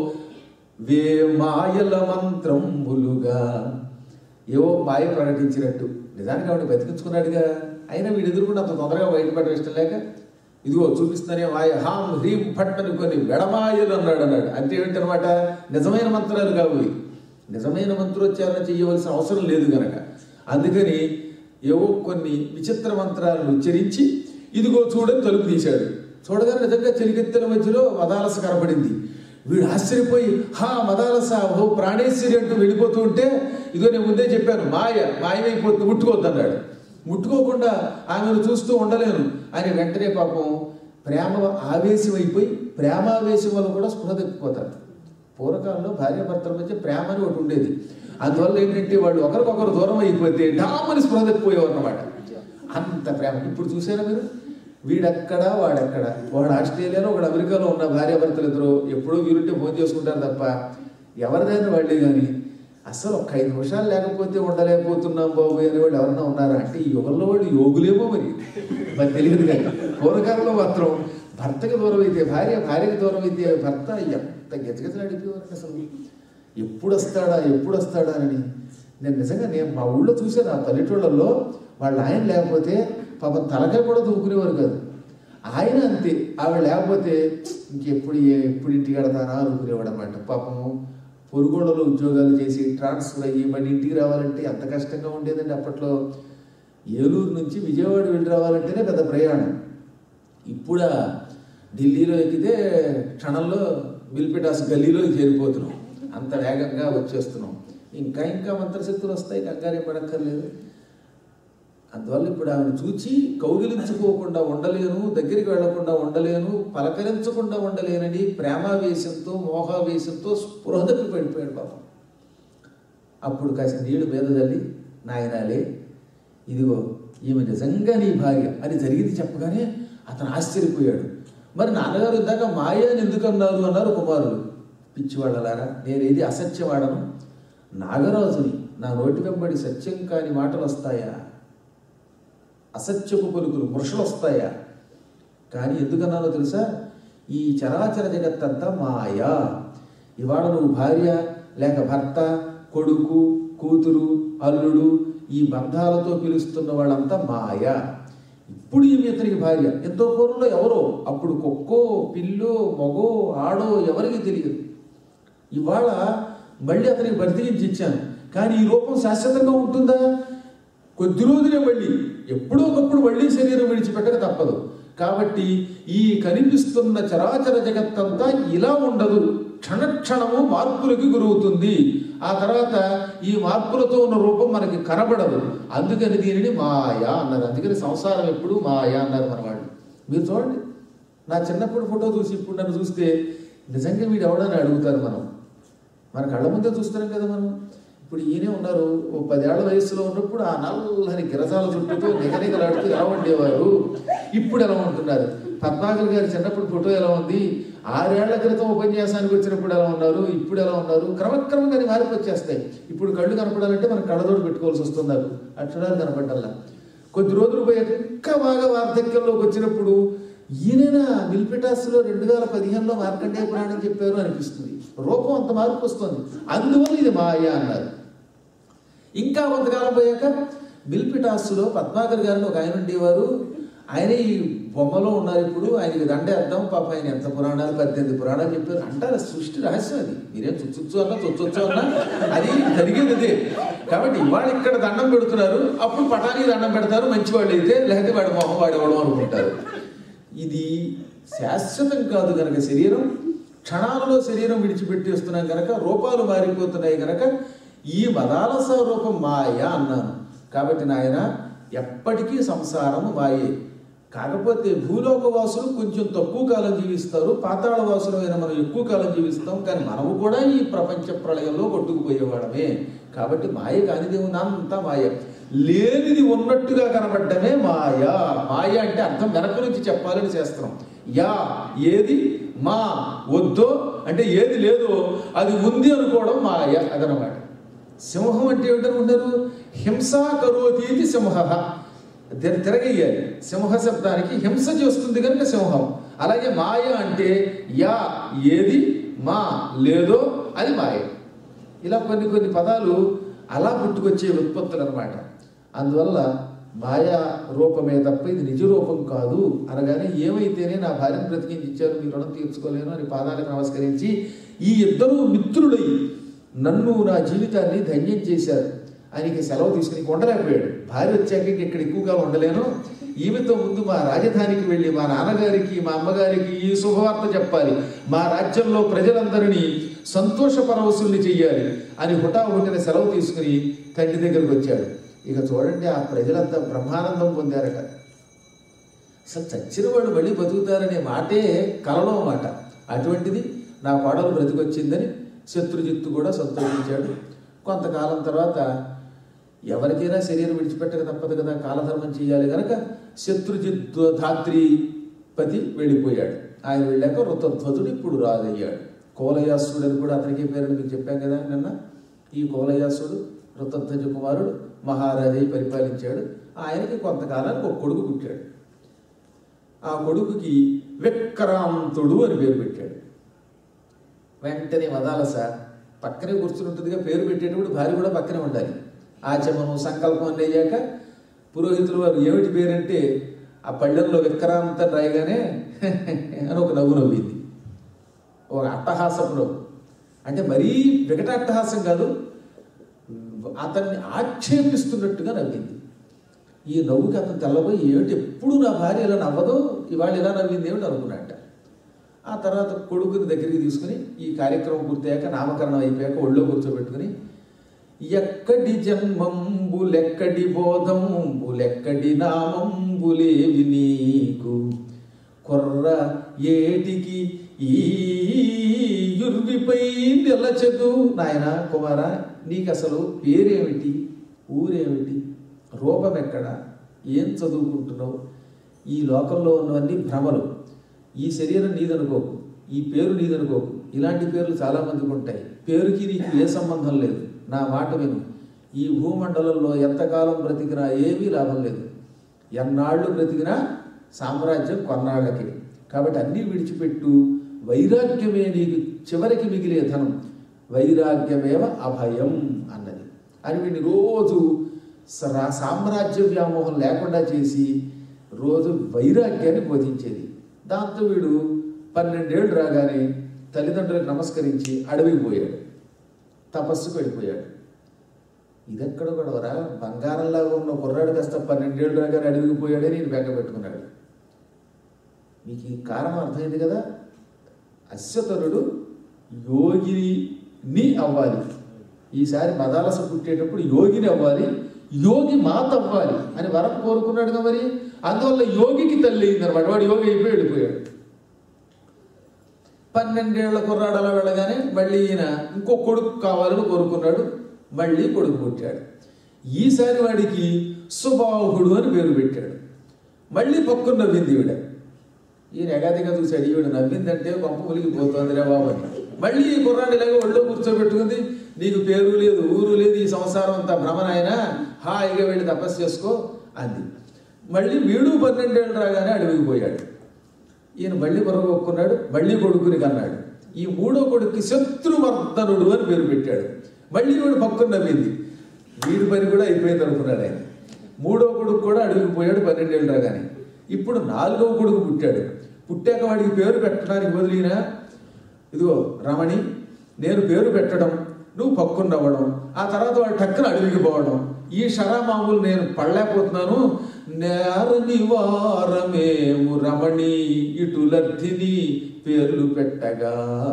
వే మాయల మంత్రములుగా ఏవో మాయ ప్రకటించినట్టు నిజానికి ఆవిడ బతికించుకున్నాడుగా అయినా వీడు ఎదురుకుండా అంత తొందరగా బయటపడడం ఇష్టం లేక ఇదిగో చూపిస్తానే మాయ హాం హ్రీం ఫట్ అని కొన్ని వెడమాయలు అన్నాడు అన్నాడు అంటే ఏంటనమాట నిజమైన మంత్రాలు కావు ఇవి. నిజమైన మంత్రోచ్చారణ చేయవలసిన అవసరం లేదు గనక అందుకని ఏవో కొన్ని విచిత్ర మంత్రాలను ఉచ్చరించి ఇదిగో చూడని తలుపు తీశాడు చూడగానే నిజంగా చెలికెత్తెల మధ్యలో మదాలస కనపడింది వీడు ఆశ్చర్యపోయి హా మదాలస ఓ ప్రాణేశ్వరి అంటూ వెళ్ళిపోతూ ఉంటే ఇదిగో నేను ముందే చెప్పాను మాయ మాయమైపోతుంది ముట్టుకోవద్దన్నాడు ముట్టుకోకుండా ఆమెను చూస్తూ ఉండలేను అని వెంటనే పాపం ప్రేమ ఆవేశం అయిపోయి ప్రేమావేశం వల్ల కూడా స్పృహ తప్పిపోతారు పూర్వకాలంలో భార్యాభర్తల మధ్య ప్రేమ అని ఒకటి ఉండేది అందువల్ల ఏంటంటే వాళ్ళు ఒకరికొకరు దూరం అయిపోతే డామని స్పృహ తప్పిపోయేవారు అనమాట అంత ప్రేమ ఇప్పుడు చూసారా మీరు వీడెక్కడ వాడెక్కడ వాడు ఆస్ట్రేలియాలో ఒకడు అమెరికాలో ఉన్న భార్యాభర్తలు ఇద్దరు ఎప్పుడో వీరుంటే ఫోన్ చేసుకుంటారు తప్ప ఎవరిదైనా వాళ్ళే కానీ అసలు ఒక్క ఐదు నిమిషాలు లేకపోతే ఉండలేకపోతున్నాం బాబు అని వాళ్ళు ఎవరన్నా ఉన్నారా అంటే ఈ యుగంలో వాళ్ళు యోగులేమో మరి మరి తెలియదు కానీ పూర్వకాలంలో మాత్రం భర్తకి దూరం అయితే భార్య భార్యకి దూరం అయితే భర్త ఎంత గెజగెజలాడిపోయారు అసలు ఎప్పుడు వస్తాడా ఎప్పుడు వస్తాడా అని నేను నిజంగా నేను మా ఊళ్ళో చూశాను ఆ పల్లెటూళ్ళల్లో వాళ్ళ ఆయన లేకపోతే పాపం తలకాయ కూడా దూకునేవారు కాదు ఆయన అంతే ఆవిడ లేకపోతే ఇంకెప్పుడు ఏ- ఎప్పుడు ఇంటికి కడతానా అనుకునేవాడు అనమాట పాపము పొరుగుళ్ళలో ఉద్యోగాలు చేసి ట్రాన్స్ఫర్ అయ్యి మళ్ళీ ఇంటికి రావాలంటే ఎంత కష్టంగా ఉండేదండి అప్పట్లో ఏలూరు నుంచి విజయవాడ వెళ్ళి రావాలంటేనే పెద్ద ప్రయాణం ఇప్పుడు ఢిల్లీలో ఎక్కితే క్షణంలో మిల్పిటాస్ గల్లీలోకి చేరిపోతున్నాం అంత వేగంగా వచ్చేస్తున్నాం ఇంకా ఇంకా మంత్రశక్తులు వస్తాయి కంగారే పడక్కర్లేదు అందువల్ల ఇప్పుడు ఆమెను చూచి కౌగిలించుకోకుండా ఉండలేను దగ్గరికి వెళ్లకుండా ఉండలేను పలకరించకుండా ఉండలేనని ప్రేమావేశంతో మోహావేశంతో స్పృహ తప్పి పడిపోయాడు పాపం అప్పుడు కాసిన నీళ్లు మీద తల్లి నాయనాలే ఇదిగో ఈమె నిజంగా నీ భార్య అది జరిగింది చెప్పగానే అతను ఆశ్చర్యపోయాడు మరి నాన్నగారు ఇందాక మాయ అని ఎందుకు అన్నారు అన్నారు కుమారులు పిచ్చివాళ్ళలారా నేనేది అసత్యవాడను నాగరాజుని నా నోటి వెంబడి సత్యం కాని మాటలు వస్తాయా అసత్యపు పలుకులు మృషలు వస్తాయా కానీ ఎందుకన్నానో తెలుసా ఈ చరాచర జగత్తంతా మాయా ఇవాళ నువ్వు భార్య లేక భర్త కొడుకు కూతురు అల్లుడు ఈ బంధాలతో పిలుస్తున్న వాళ్ళంతా మాయ ఇప్పుడు ఈమె ఇతనికి భార్య ఎంతో పూర్వంలో ఎవరో అప్పుడు కుక్కో పిల్లో మగో ఆడో ఎవరికి తెలియదు ఇవాళ మళ్ళీ అతనికి బతికించి ఇచ్చాను కానీ ఈ రూపం శాశ్వతంగా ఉంటుందా కొద్ది రోజులే మళ్ళీ ఎప్పుడో ఒకప్పుడు మళ్ళీ శరీరం విడిచిపెట్టక తప్పదు కాబట్టి ఈ కనిపిస్తున్న చరాచర జగత్తంతా ఇలా ఉండదు క్షణక్షణము మార్పులకి గురవుతుంది ఆ తర్వాత ఈ మార్పులతో ఉన్న రూపం మనకి కనబడదు అందుకని దీనిని మాయా అన్నారు అందుకని సంసారం ఎప్పుడు మాయా అన్నారు మన వాళ్ళు మీరు చూడండి నా చిన్నప్పుడు ఫోటో చూసి ఇప్పుడు నన్ను చూస్తే నిజంగా వీడు ఎవడని అడుగుతారు మనం మన కళ్ళ ముందే చూస్తున్నాం కదా మనం ఇప్పుడు ఈయనే ఉన్నారు ఓ పదేళ్ల వయసులో ఉన్నప్పుడు ఆ నల్లని గిరజాల చుట్టూతో నిగనిగలాడుతూ ఎలా ఉండేవారు ఇప్పుడు ఎలా ఉంటున్నారు పద్మాకర్ గారి చిన్నప్పుడు ఫోటో ఎలా ఉంది ఆరేళ్ల క్రితం ఉపన్యాసానికి వచ్చినప్పుడు ఎలా ఉన్నారు ఇప్పుడు ఎలా ఉన్నారు క్రమక్రమంగా అది మార్పు వచ్చేస్తాయి ఇప్పుడు కళ్ళు కనపడాలంటే మనం కళ్ళతోటి పెట్టుకోవాల్సి వస్తుంది నాకు అక్షరాలు కనపడాలా కొద్ది రోజులు పోయి ఇంకా బాగా వార్ధక్యంలోకి వచ్చినప్పుడు ఈయన మిల్పిటాస్లో రెండు వేల పదిహేనులో మార్కండేయ పురాణం చెప్పారు అనిపిస్తుంది రూపం అంత మార్పు వస్తుంది అందువల్ల ఇది మాయ అన్నారు ఇంకా కొంతకాలం పోయాక మిల్పిటాస్లో పద్మాకర్ గారిని ఒక ఆయన ఉండేవారు ఆయన ఈ బొమ్మలో ఉన్నారు ఇప్పుడు ఆయనకి దండేద్దాం పాప ఆయన ఎంత పురాణాలు పద్దెనిమిది పురాణాలు చెప్పారు అంటారు సృష్టి రహస్యం అది మీరేం చుచ్చు అన్నా చొచ్చు అన్నా అది జరిగేది అదే కాబట్టి ఇవాళ ఇక్కడ దండం పెడుతున్నారు అప్పుడు పటానికి దండం పెడతారు మంచి వాళ్ళు అయితే లేకపోతే వాడి మొహం వాడి ఇవ్వడం అనుకుంటారు ఇది శాశ్వతం కాదు కనుక శరీరం క్షణాలలో శరీరం విడిచిపెట్టేస్తున్నాం కనుక రూపాలు మారిపోతున్నాయి కనుక ఈ మదాలస రూపం మాయ అన్నాను కాబట్టి నాయన ఎప్పటికీ సంసారము మాయే కాకపోతే భూలోక వాసులు కొంచెం తక్కువ కాలం జీవిస్తారు పాతాళ వాసులు అయినా మనం ఎక్కువ కాలం జీవిస్తాం కానీ మనము కూడా ఈ ప్రపంచ ప్రళయంలో కొట్టుకుపోయేవాడమే కాబట్టి మాయ కానిది అంతా మాయ లేనిది ఉన్నట్టుగా కనబడ్డమే మాయ మాయ అంటే అర్థం వెనక నుంచి చెప్పాలని చేస్తున్నాం యా ఏది మా వద్దో అంటే ఏది లేదో అది ఉంది అనుకోవడం మాయ అదనమాట సింహం అంటే ఏమిటనుకుంటారు హింసా కరోతి ఇది సింహ దీన్ని తిరగేయాలి సింహ శబ్దానికి హింస చేస్తుంది కనుక సింహం అలాగే మాయ అంటే యా ఏది మా లేదో అది మాయ ఇలా కొన్ని కొన్ని పదాలు అలా పుట్టుకొచ్చే ఉత్పత్తులు అనమాట అందువల్ల మాయా రూపమే తప్ప ఇది నిజ రూపం కాదు అనగానే ఏమైతేనే నా భార్యను బ్రతికించి ఇచ్చారు మీ రుణం తీర్చుకోలేను అని పాదాలకు నమస్కరించి ఈ ఇద్దరు మిత్రులై నన్ను నా జీవితాన్ని ధన్యం చేశారు ఆయనకి సెలవు తీసుకుని ఉండలేకపోయాడు భార్య వచ్చాక ఇంక ఇక్కడ ఎక్కువగా ఉండలేను ఈమెతో ముందు మా రాజధానికి వెళ్ళి మా నాన్నగారికి మా అమ్మగారికి ఈ శుభవార్త చెప్పాలి మా రాజ్యంలో ప్రజలందరినీ సంతోష పరవశుల్ని చెయ్యాలి అని హుటాహుటిన సెలవు తీసుకుని తండ్రి దగ్గరకు వచ్చాడు ఇక చూడండి ఆ ప్రజలంతా బ్రహ్మానందం పొందారట అసలు చచ్చిన వాడు మళ్ళీ బతుకుతారనే మాటే కలలో మాట అటువంటిది నా కోడలు బ్రతికొచ్చిందని శత్రుజిత్తు కూడా సంతోషించాడు కొంతకాలం తర్వాత ఎవరికైనా శరీరం విడిచిపెట్టక తప్పదు కదా కాలధర్మం చేయాలి కనుక శత్రుజిత్తు ధాత్రిపతి వెళ్ళిపోయాడు ఆయన వెళ్ళాక ఋతధ్వజుడు ఇప్పుడు రాజయ్యాడు కోలయాసుడు అని కూడా అతనికి పేరుని మీకు చెప్పాం కదా నిన్న ఈ కోలయాసుడు ఋతధ్వజ కుమారుడు మహారాజై పరిపాలించాడు ఆయనకి కొంతకాలానికి ఒక కొడుకు పుట్టాడు ఆ కొడుకుకి విక్రాంతుడు అని పేరు పెట్టాడు వెంటనే వదాలస పక్కనే కూర్చుంటుందిగా పేరు పెట్టేటప్పుడు భార్య కూడా పక్కనే ఉండాలి ఆచమనం సంకల్పం అని అయ్యాక పురోహితులు వారు ఏమిటి పేరంటే ఆ పళ్ళెంలో విక్రాంతం రాయగానే అని ఒక నవ్వు నవ్వింది ఒక అట్టహాసపు నవ్వు అంటే మరీ వికట అట్టహాసం కాదు అతన్ని ఆక్షేపిస్తున్నట్టుగా నవ్వింది ఈ నవ్వుకి అతను తెల్లబోయి ఏమిటి ఎప్పుడు నా భార్య ఇలా నవ్వదు ఇవాళ ఇలా నవ్వింది ఏమిటి అనుకున్నట్ట ఆ తర్వాత కొడుకుని దగ్గరికి తీసుకుని ఈ కార్యక్రమం పూర్తయ్యాక నామకరణం అయిపోయాక ఒళ్ళో కూర్చోబెట్టుకుని ఎక్కడి జన్మంబులెక్కడి బోధంబులెక్కడి నామంబులేవి నీకు కొర్ర ఏటికి ఈ యుర్విపై నిలచదు నాయన కుమార నీకు అసలు పేరేమిటి ఊరేమిటి రూపం ఎక్కడ ఏం చదువుకుంటున్నావు ఈ లోకంలో ఉన్నవన్నీ భ్రమలు ఈ శరీరం నీదనుకోకు ఈ పేరు నీదనుకోకు ఇలాంటి పేర్లు చాలామందికి ఉంటాయి పేరుకి నీకు ఏ సంబంధం లేదు నా మాట విను ఈ భూమండలంలో ఎంతకాలం బ్రతికినా ఏమీ లాభం లేదు ఎన్నాళ్ళు బ్రతికినా సామ్రాజ్యం కొన్నాళ్ళకి కాబట్టి అన్నీ విడిచిపెట్టు వైరాగ్యమే నీకు చివరికి మిగిలే ధనం వైరాగ్యమేవ అభయం అన్నది అని వీడిని రోజు సరా- సామ్రాజ్య వ్యామోహం లేకుండా చేసి రోజు వైరాగ్యాన్ని బోధించేది దాంతో వీడు పన్నెండేళ్ళు రాగానే తల్లిదండ్రులకు నమస్కరించి అడవికి పోయాడు తపస్సుకు వెళ్ళిపోయాడు ఇదెక్కడ గొడవరా బంగారంలాగా ఉన్న కుర్రాడు కాస్త పన్నెండేళ్ళు రాగానే అడవికి పోయాడని నేను బెంగ పెట్టుకున్నాడు మీకు ఈ కారణం అర్థమైంది కదా అశ్వతరుడు యోగిని అవ్వాలి ఈసారి మదాలస పుట్టేటప్పుడు యోగిని అవ్వాలి యోగి మాత అవ్వాలి అని వరం కోరుకున్నాడుగా మరి అందువల్ల యోగికి తల్లి అయిందనమాట వాడు యోగి అయిపోయి వెళ్ళిపోయాడు పన్నెండేళ్ల కుర్రాడు అలా వెళ్ళగానే మళ్ళీ ఈయన ఇంకో కొడుకు కావాలని కోరుకున్నాడు మళ్ళీ కొడుకు పుట్టాడు ఈసారి వాడికి సుబాహుడు అని పేరు పెట్టాడు మళ్ళీ పక్కన నవ్వింది ఈవిడ ఈయన ఎగాదిగా చూశాడు ఈవిడ నవ్విందంటే కొంప ములిగిపోతుంది రే బాబు అని మళ్ళీ ఈ కుర్రాడు ఇలాగ ఒళ్ళో కూర్చోబెట్టుకుంది నీకు పేరు లేదు ఊరు లేదు ఈ సంసారం అంతా భ్రమనాయన హాయిగా వెళ్ళి తపస్సు చేసుకో అంది మళ్ళీ వీడు పన్నెండేళ్ళు రాగానే అడవికి పోయాడు ఈయన మళ్ళీ కొరగొక్కున్నాడు మళ్ళీ కొడుకుని కన్నాడు ఈ మూడో కొడుక్కి శత్రువర్ధనుడు అని పేరు పెట్టాడు మళ్ళీ వీడు పక్కన నవ్వింది వీడి పని కూడా అయిపోయింది అనుకున్నాడు ఆయన మూడో కొడుకు కూడా అడవికి పోయాడు పన్నెండేళ్ళు రాగానే ఇప్పుడు నాలుగో కొడుకు పుట్టాడు పుట్టాక వాడికి పేరు పెట్టడానికి వదిలినా ఇదిగో రమణి నేను పేరు పెట్టడం నువ్వు పక్కున్నవ్వడం ఆ తర్వాత వాడు టక్కున అడవికి పోవడం ఈ షరా మామూలు నేను పడలేకపోతున్నాను నేరని వారమేము రమణి ఇటులర్థిని పేర్లు పెట్టగా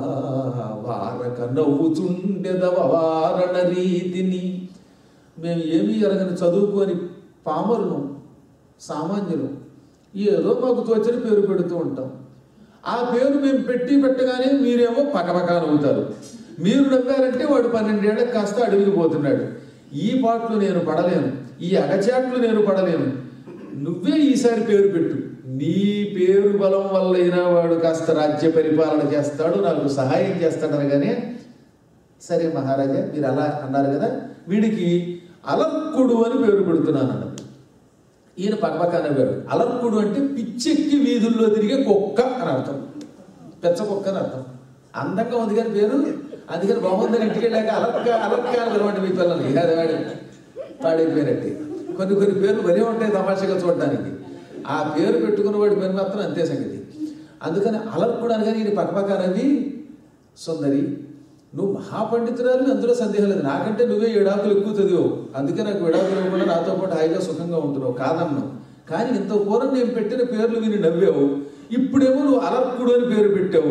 వారక నవ్వుచుండెదవ వారణ రీతిని మేము ఏమీ ఎరగని చదువుకొని పామరులం సామాన్యులం ఏదో మాకు తోచిన పేరు పెడుతూ ఉంటాం ఆ పేరు మేము పెట్టి పెట్టగానే మీరేమో పకపక నవ్వుతారు మీరు నవ్వారంటే వాడు పన్నెండేళ్ళకి కాస్త అడవికి పోతున్నాడు ఈ పాటలు నేను పడలేను ఈ అగచాట్లు నేను పడలేను నువ్వే ఈసారి పేరు పెట్టు నీ పేరు బలం వల్లైనా వాడు కాస్త రాజ్య పరిపాలన చేస్తాడు నాకు సహాయం చేస్తాడు అనగానే సరే మహారాజా మీరు అలా అన్నారు కదా వీడికి అలర్కుడు అని పేరు పెడుతున్నాను అన్నది ఈయన పక్కపక్క నవ్వాడు అలర్కుడు అంటే పిచ్చెక్కి వీధుల్లో తిరిగే కుక్క అని అర్థం పెచ్చ కుక్క అని అర్థం అందంగా ఉంది కానీ పేరు అందుకని బాగుందని ఇంటికి వెళ్ళాక అలక్క అలక్క అని పిలవండి మీ పిల్లల్ని అది వాడి పాడైపోయినట్టే కొన్ని కొన్ని పేర్లు వరే ఉంటాయి తమాషగా చూడడానికి ఆ పేరు పెట్టుకున్న వాడి పని మాత్రం అంతే సంగతి అందుకని అలర్కుడు అనగానే ఈయన పక్కపక్క నవ్వి సుందరి నువ్వు మహాపండితురాలు అందులో సందేహం లేదు నాకంటే నువ్వే ఏడాకులు ఎక్కువ చదివావు అందుకే నాకు విడాకులు ఇవ్వకుండా నాతో పాటు హాయిగా సుఖంగా ఉంటున్నావు కాదన్నావు కానీ ఇంత పూర్వం నేను పెట్టిన పేర్లు విని నవ్వావు ఇప్పుడేమో నువ్వు అలర్కుడు అని పేరు పెట్టావు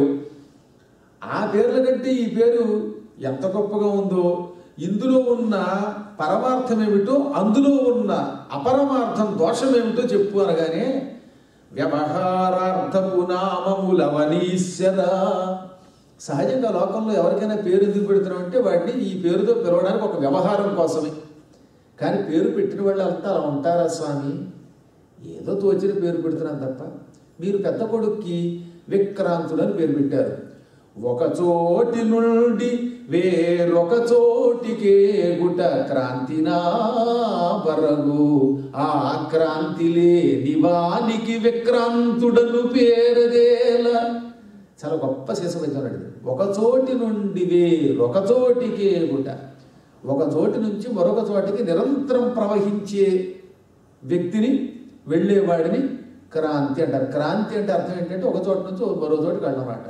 ఆ పేర్ల కంటే ఈ పేరు ఎంత గొప్పగా ఉందో ఇందులో ఉన్న పరమార్థం ఏమిటో అందులో ఉన్న అపరమార్థం దోషం ఏమిటో చెప్పు అనగానే వ్యవహారార్థపు నామములవనీశ్వర సహజంగా లోకంలో ఎవరికైనా పేరు ఎందుకు పెడుతున్నాం అంటే వాడిని ఈ పేరుతో పిలవడానికి ఒక వ్యవహారం కోసమే కానీ పేరు పెట్టిన వాళ్ళు అంతా అలా ఉంటారా స్వామి ఏదో తోచిన పేరు పెడుతున్నాం తప్ప మీరు పెద్ద కొడుక్కి విక్రాంతుడు అని పేరు పెట్టారు ఒక చోటి నుండి వేరొక చోటికే గుట క్రాంతినా బరగు ఆ క్రాంతిలే నివానికి విక్రాంతుడను పేరదేలా చాలా గొప్ప శేషవచనం అడిగింది ఒక చోటి నుండి వేరొక చోటికే గుట ఒక చోటి నుంచి మరొక చోటికి నిరంతరం ప్రవహించే వ్యక్తిని వెళ్ళేవాడిని క్రాంతి అంటారు క్రాంతి అంటే అర్థం ఏంటంటే ఒక చోట నుంచి మరో చోటికి వెళ్ళమాట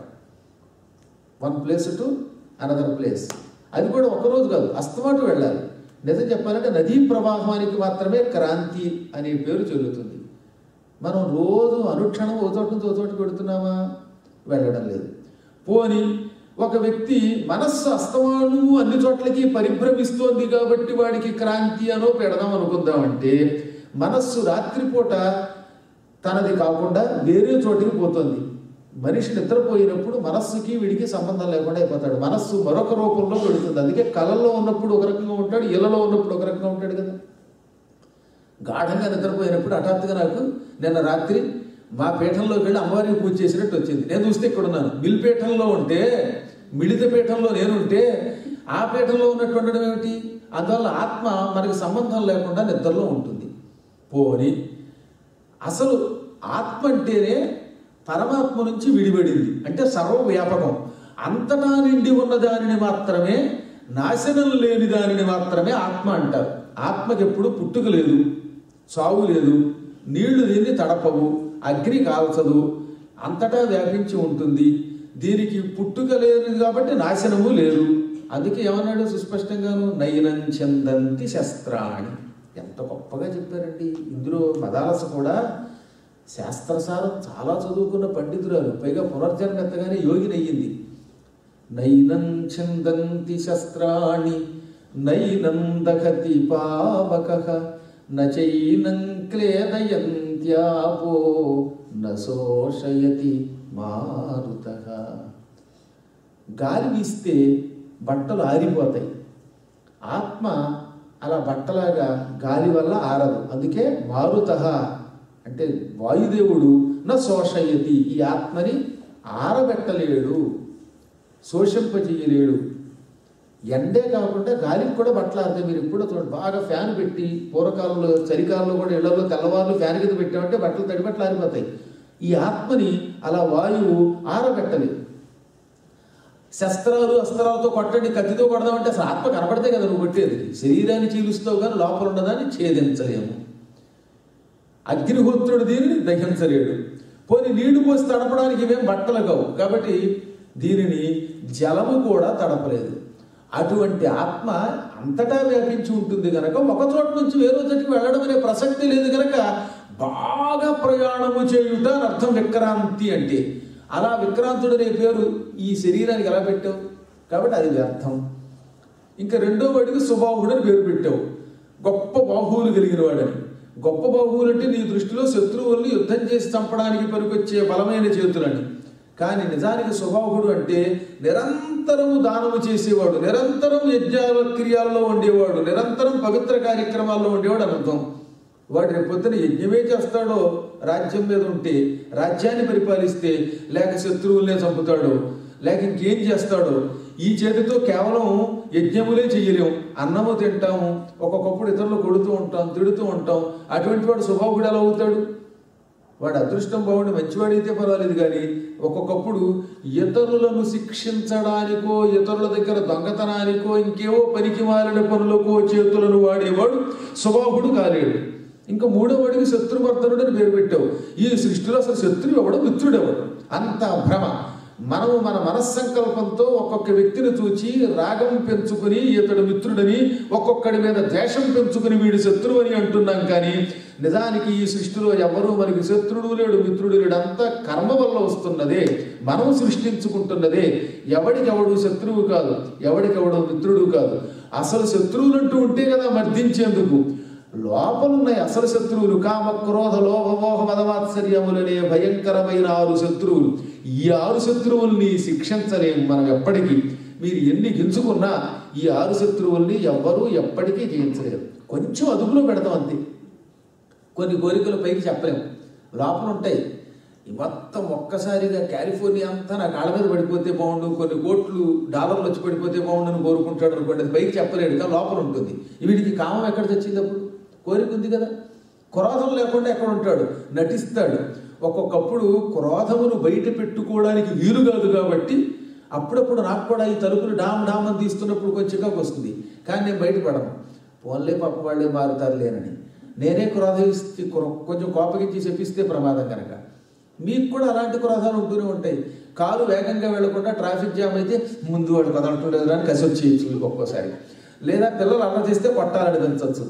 one place to another place అది కూడా ఒక రోజు కాదు అస్తమాటు వెళ్ళాలి నిజం చెప్పాలంటే నదీ ప్రవాహానికి మాత్రమే క్రాంతి అనే పేరు చెల్లుతుంది మనం రోజు అనుక్షణం ఓ చోట నుంచి ఓ చోటుకి పెడుతున్నామా వెళ్ళడం లేదు పోని ఒక వ్యక్తి మనస్సు అస్తమాను అన్ని చోట్లకి పరిభ్రమిస్తోంది కాబట్టి వాడికి క్రాంతి అనో పెడదాం అనుకుందామంటే మనస్సు రాత్రిపూట తనది కాకుండా వేరే చోటికి పోతుంది మనిషి నిద్రపోయినప్పుడు మనస్సుకి వీడికి సంబంధం లేకుండా అయిపోతాడు మనస్సు మరొక రూపంలో పెడుతుంది అందుకే కళల్లో ఉన్నప్పుడు ఒక రకంగా ఉంటాడు ఇళ్లలో ఉన్నప్పుడు ఒక రకంగా ఉంటాడు కదా గాఢంగా నిద్రపోయినప్పుడు హఠాత్తుగా నాకు నిన్న రాత్రి మా పీఠంలోకి వెళ్ళి అమ్మవారికి పూజ చేసినట్టు వచ్చింది నేను చూస్తే ఇక్కడ ఉన్నాను మిల్ పీఠంలో ఉంటే మిళిత పీఠంలో నేనుంటే ఆ పీఠంలో ఉన్నట్టు ఉండడం ఏమిటి అందువల్ల ఆత్మ మనకి సంబంధం లేకుండా నిద్రలో ఉంటుంది పోని అసలు ఆత్మ అంటేనే పరమాత్మ నుంచి విడిపడింది అంటే సర్వవ్యాపకం అంతటా నిండి ఉన్న దానిని మాత్రమే నాశనం లేని దానిని మాత్రమే ఆత్మ అంటారు ఆత్మకి ఎప్పుడు పుట్టుక లేదు చావు లేదు నీళ్లు దీన్ని తడపవు అగ్ని కాల్చదు అంతటా వ్యాపించి ఉంటుంది దీనికి పుట్టుక లేదు కాబట్టి నాశనము లేదు అందుకే ఏమన్నాడు సుస్పష్టంగాను నయనం చందంతి శస్త్రాణి ఎంత గొప్పగా చెప్పారండి ఇందులో మదాలస కూడా శాస్త్రసారం చాలా చదువుకున్న పండితురాలు పైగా పునర్జన్మ ఎత్తగానే యోగినయ్యింది నైనం ఛందంతి శస్త్రాణి నైనం దహతి పావక నైనం క్లేదయంత్యాపో నశోషయతి మారుత గాలి వీస్తే బట్టలు ఆరిపోతాయి ఆత్మ అలా బట్టలాగా గాలి వల్ల ఆరదు అందుకే మారుత అంటే వాయుదేవుడు నా శోషయతి ఈ ఆత్మని ఆరబెట్టలేడు శోషింపజేయలేడు ఎండే కాకుండా గాలికి కూడా బట్టలు ఆరుతాయి మీరు ఎప్పుడో చూడండి బాగా ఫ్యాన్ పెట్టి పూర్వకాలంలో చలికాలంలో కూడా ఇళ్లలో తెల్లవారులు ఫ్యాన్ కింద పెట్టామంటే బట్టలు తడి బట్టలు ఆరిపోతాయి ఈ ఆత్మని అలా వాయువు ఆరబెట్టలేదు శస్త్రాలు అస్త్రాలతో కొట్టండి కత్తితో కొడదామంటే అసలు ఆత్మ కనపడితే కదా నువ్వు కొట్టేది శరీరాన్ని చీలుస్తావు కానీ లోపల ఉన్నదాన్ని ఛేదించలేము అగ్నిహోత్రుడు దీనిని దహించలేడు పోని నీళ్లు పోసి తడపడానికి ఇవేం బట్టలు కావు కాబట్టి దీనిని జలము కూడా తడపలేదు అటువంటి ఆత్మ అంతటా వ్యాపించి ఉంటుంది కనుక ఒక చోట నుంచి వేరే చోటికి వెళ్ళడం అనే ప్రసక్తి లేదు కనుక బాగా ప్రయాణము చేయుట అని అర్థం విక్రాంతి అంటే అలా విక్రాంతుడు అనే పేరు ఈ శరీరానికి ఎలా పెట్టావు కాబట్టి అది వ్యర్థం ఇంకా రెండో వాడికి సుబాహుడు అని పేరు పెట్టావు గొప్ప బాహువులు కలిగిన వాడని గొప్ప బాహువులు అంటే నీ దృష్టిలో శత్రువుల్ని యుద్ధం చేసి చంపడానికి పనికొచ్చే బలమైన చేతులని కానీ నిజానికి స్వభావుడు అంటే నిరంతరము దానము చేసేవాడు నిరంతరం యజ్ఞాల క్రియాల్లో ఉండేవాడు నిరంతరం పవిత్ర కార్యక్రమాల్లో ఉండేవాడు అని అర్థం వాడు రేపు పొద్దున యజ్ఞమే చేస్తాడో రాజ్యం మీద ఉంటే రాజ్యాన్ని పరిపాలిస్తే లేక శత్రువులనే చంపుతాడో లేక ఇంకేం చేస్తాడో ఈ చేతితో కేవలం యజ్ఞములే చెయ్యలేం అన్నము తింటాము ఒక్కొక్కప్పుడు ఇతరులు కొడుతూ ఉంటాం తిడుతూ ఉంటాం అటువంటి వాడు స్వభావుడు ఎలా అవుతాడు వాడు అదృష్టం బాగుండి మంచివాడైతే పర్వాలేదు కానీ ఒక్కొక్కప్పుడు ఇతరులను శిక్షించడానికో ఇతరుల దగ్గర దొంగతనానికో ఇంకేవో పనికి మారిన పనులకో చేతులను వాడేవాడు స్వభావుడు కాలేడు ఇంకా మూడో వాడికి శత్రువర్ధనుడు అని పేరు పెట్టావు ఈ సృష్టిలో అసలు శత్రువు ఎవడు మిత్రుడు ఎవడు అంత భ్రమ మనము మన మనస్సంకల్పంతో ఒక్కొక్క వ్యక్తిని చూచి రాగం పెంచుకుని ఇతడు మిత్రుడని ఒక్కొక్కడి మీద ద్వేషం పెంచుకుని వీడు శత్రువు అని అంటున్నాం కానీ నిజానికి ఈ సృష్టిలో ఎవరు మనకి శత్రుడు లేడు మిత్రుడు లేడు అంతా కర్మ వల్ల వస్తున్నదే మనం సృష్టించుకుంటున్నదే ఎవడికెవడు శత్రువు కాదు ఎవడికెవడు మిత్రుడు కాదు అసలు శత్రువులంటూ ఉంటే కదా మర్దించేందుకు లోపలున్నాయి అసలు శత్రువులు కామ క్రోధ లోభ మోహ మదమాత్సర్యములనే భయంకరమైన ఆరు శత్రువులు ఈ ఆరు శత్రువుల్ని శిక్షించలేము మనం ఎప్పటికీ మీరు ఎన్ని గింజుకున్నా ఈ ఆరు శత్రువుల్ని ఎవ్వరూ ఎప్పటికీ జయించలేరు కొంచెం అదుపులో పెడతాం అంతే కొన్ని కోరికలు పైకి చెప్పలేము లోపల ఉంటాయి ఈ మొత్తం ఒక్కసారిగా కాలిఫోర్నియా అంతా నా కాళ్ళ మీద పడిపోతే బాగుండు కొన్ని కోట్లు డాలర్లు వచ్చి పడిపోతే బాగుండు అని కోరుకుంటాడు అనుకోండి అది పైకి చెప్పలేడు కానీ లోపల ఉంటుంది వీడికి కామం ఎక్కడ తెచ్చింది అప్పుడు కోరిక ఉంది కదా క్రోధం లేకుండా ఎక్కడ ఉంటాడు నటిస్తాడు ఒక్కొక్కప్పుడు క్రోధమును బయట పెట్టుకోవడానికి వీలు కాదు కాబట్టి అప్పుడప్పుడు నాకు కూడా ఈ తలుపులు డామ్ డామ్ అని తీస్తున్నప్పుడు కొంచెంగా వస్తుంది కానీ నేను బయటపడను పోన్లే పక్క వాళ్ళే మారుతారు లేనని నేనే క్రోధిస్తే కొంచెం కోపగించి చెప్పిస్తే ప్రమాదం కనుక మీకు కూడా అలాంటి క్రోధాలు ఉంటూనే ఉంటాయి కారు వేగంగా వెళ్లకుండా ట్రాఫిక్ జామ్ అయితే ముందు వాడు కదలట్లేదు అని కసి వచ్చేయచ్చు ఒక్కోసారి లేదా పిల్లలు అల్ల చేస్తే కొట్టాలని పెంచవచ్చు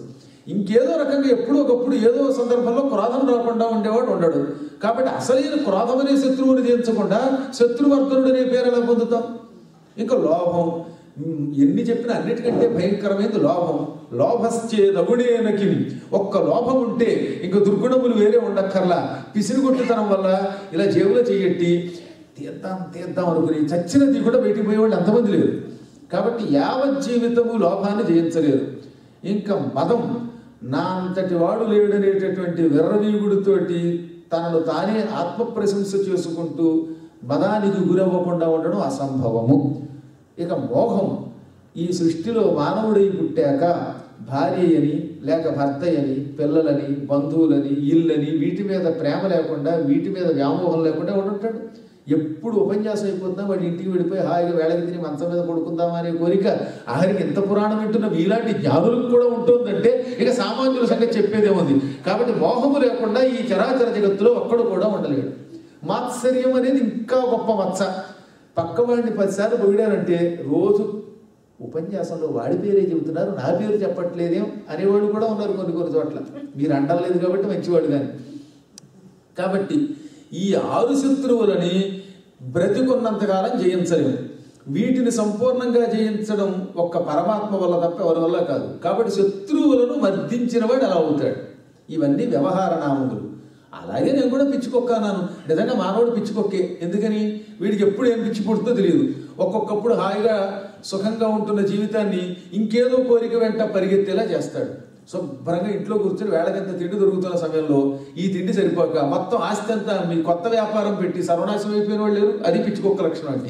ఇంకేదో రకంగా ఎప్పుడో ఒకప్పుడు ఏదో సందర్భంలో క్రోధం రాకుండా ఉండేవాడు ఉండడు కాబట్టి అసలైన క్రోధం అనే శత్రువుని జయించకుండా శత్రువర్ధనుడు అనే పేరు ఎలా పొందుతాం ఇంకా లోభం ఉమ్, ఎన్ని చెప్పినా అన్నిటికంటే భయంకరమైనది లోభం లోభశ్చేదగుణేనకి ఒక్క లోభం ఉంటే ఇంకా దుర్గుణములు వేరే ఉండక్కర్లా పిసిరిగొట్టుతనం వల్ల ఇలా జేబులో చెయ్యట్టి తీద్దాం తీద్దాం అనుకుని చచ్చినది కూడా బయటికి పోయేవాళ్ళు ఎంతమంది లేరు కాబట్టి యావత్ జీవితము లోభాన్ని జయించలేరు ఇంకా మదం నా అంతటి వాడు లేడనేటటువంటి విర్రవీగుడితోటి తనను తానే ఆత్మ ప్రశంస చేసుకుంటూ మదానికి గురవ్వకుండా ఉండడం అసంభవము ఇక మోహం ఈ సృష్టిలో మానవుడై పుట్టాక భార్య అని లేక భర్త అని పిల్లలని బంధువులని ఇల్లని వీటి మీద ప్రేమ లేకుండా వీటి మీద వ్యామోహం లేకుండా ఉండుంటాడు ఎప్పుడు ఉపన్యాసం అయిపోతున్నా వాడి ఇంటికి వెళ్ళిపోయి హాయిగా వేళకి తిని మంచం మీద పడుకుందామా అనే కోరిక ఆఖరికి ఎంత పురాణం వింటున్న మీలాంటి జ్ఞానులకు కూడా ఉంటుందంటే ఇక సామాన్యుల సంగతి చెప్పేదేముంది కాబట్టి మోహము లేకుండా ఈ చరాచర జగత్తులో ఒక్కడు కూడా ఉండలేడు మాత్సర్యం అనేది ఇంకా గొప్ప మచ్చ పక్కవాడిని పదిసార్లు పొగిడారంటే రోజు ఉపన్యాసంలో వాడి పేరే చెబుతున్నారు నా పేరు చెప్పట్లేదేం అనేవాళ్ళు కూడా ఉన్నారు కొన్ని కొన్ని చోట్ల మీరు అంటలేదు కాబట్టి మంచివాడు కానీ కాబట్టి ఈ ఆరు శత్రువులని బ్రతికున్నంతకాలం జయించలేము వీటిని సంపూర్ణంగా జయించడం ఒక్క పరమాత్మ వల్ల తప్ప ఎవరి వల్ల కాదు కాబట్టి శత్రువులను మర్దించిన వాడు అలా అవుతాడు ఇవన్నీ వ్యవహార నామములు అలాగే నేను కూడా పిచ్చికొక్కన్నాను నిజంగా మానవుడు పిచ్చికొక్కే ఎందుకని వీడికి ఎప్పుడు ఏం పిచ్చి పుడుతుందో తెలియదు ఒక్కొక్కప్పుడు హాయిగా సుఖంగా ఉంటున్న జీవితాన్ని ఇంకేదో కోరిక వెంట పరిగెత్తేలా చేస్తాడు శుభ్రంగా ఇంట్లో కూర్చొని వేళకంత తిండి దొరుకుతున్న సమయంలో ఈ తిండి సరిపోక మొత్తం ఆస్తి అంతా మీ కొత్త వ్యాపారం పెట్టి సర్వనాశనం అయిపోయిన వాళ్ళు లేరు అది పిచ్చికొక్క లక్షణం అంటే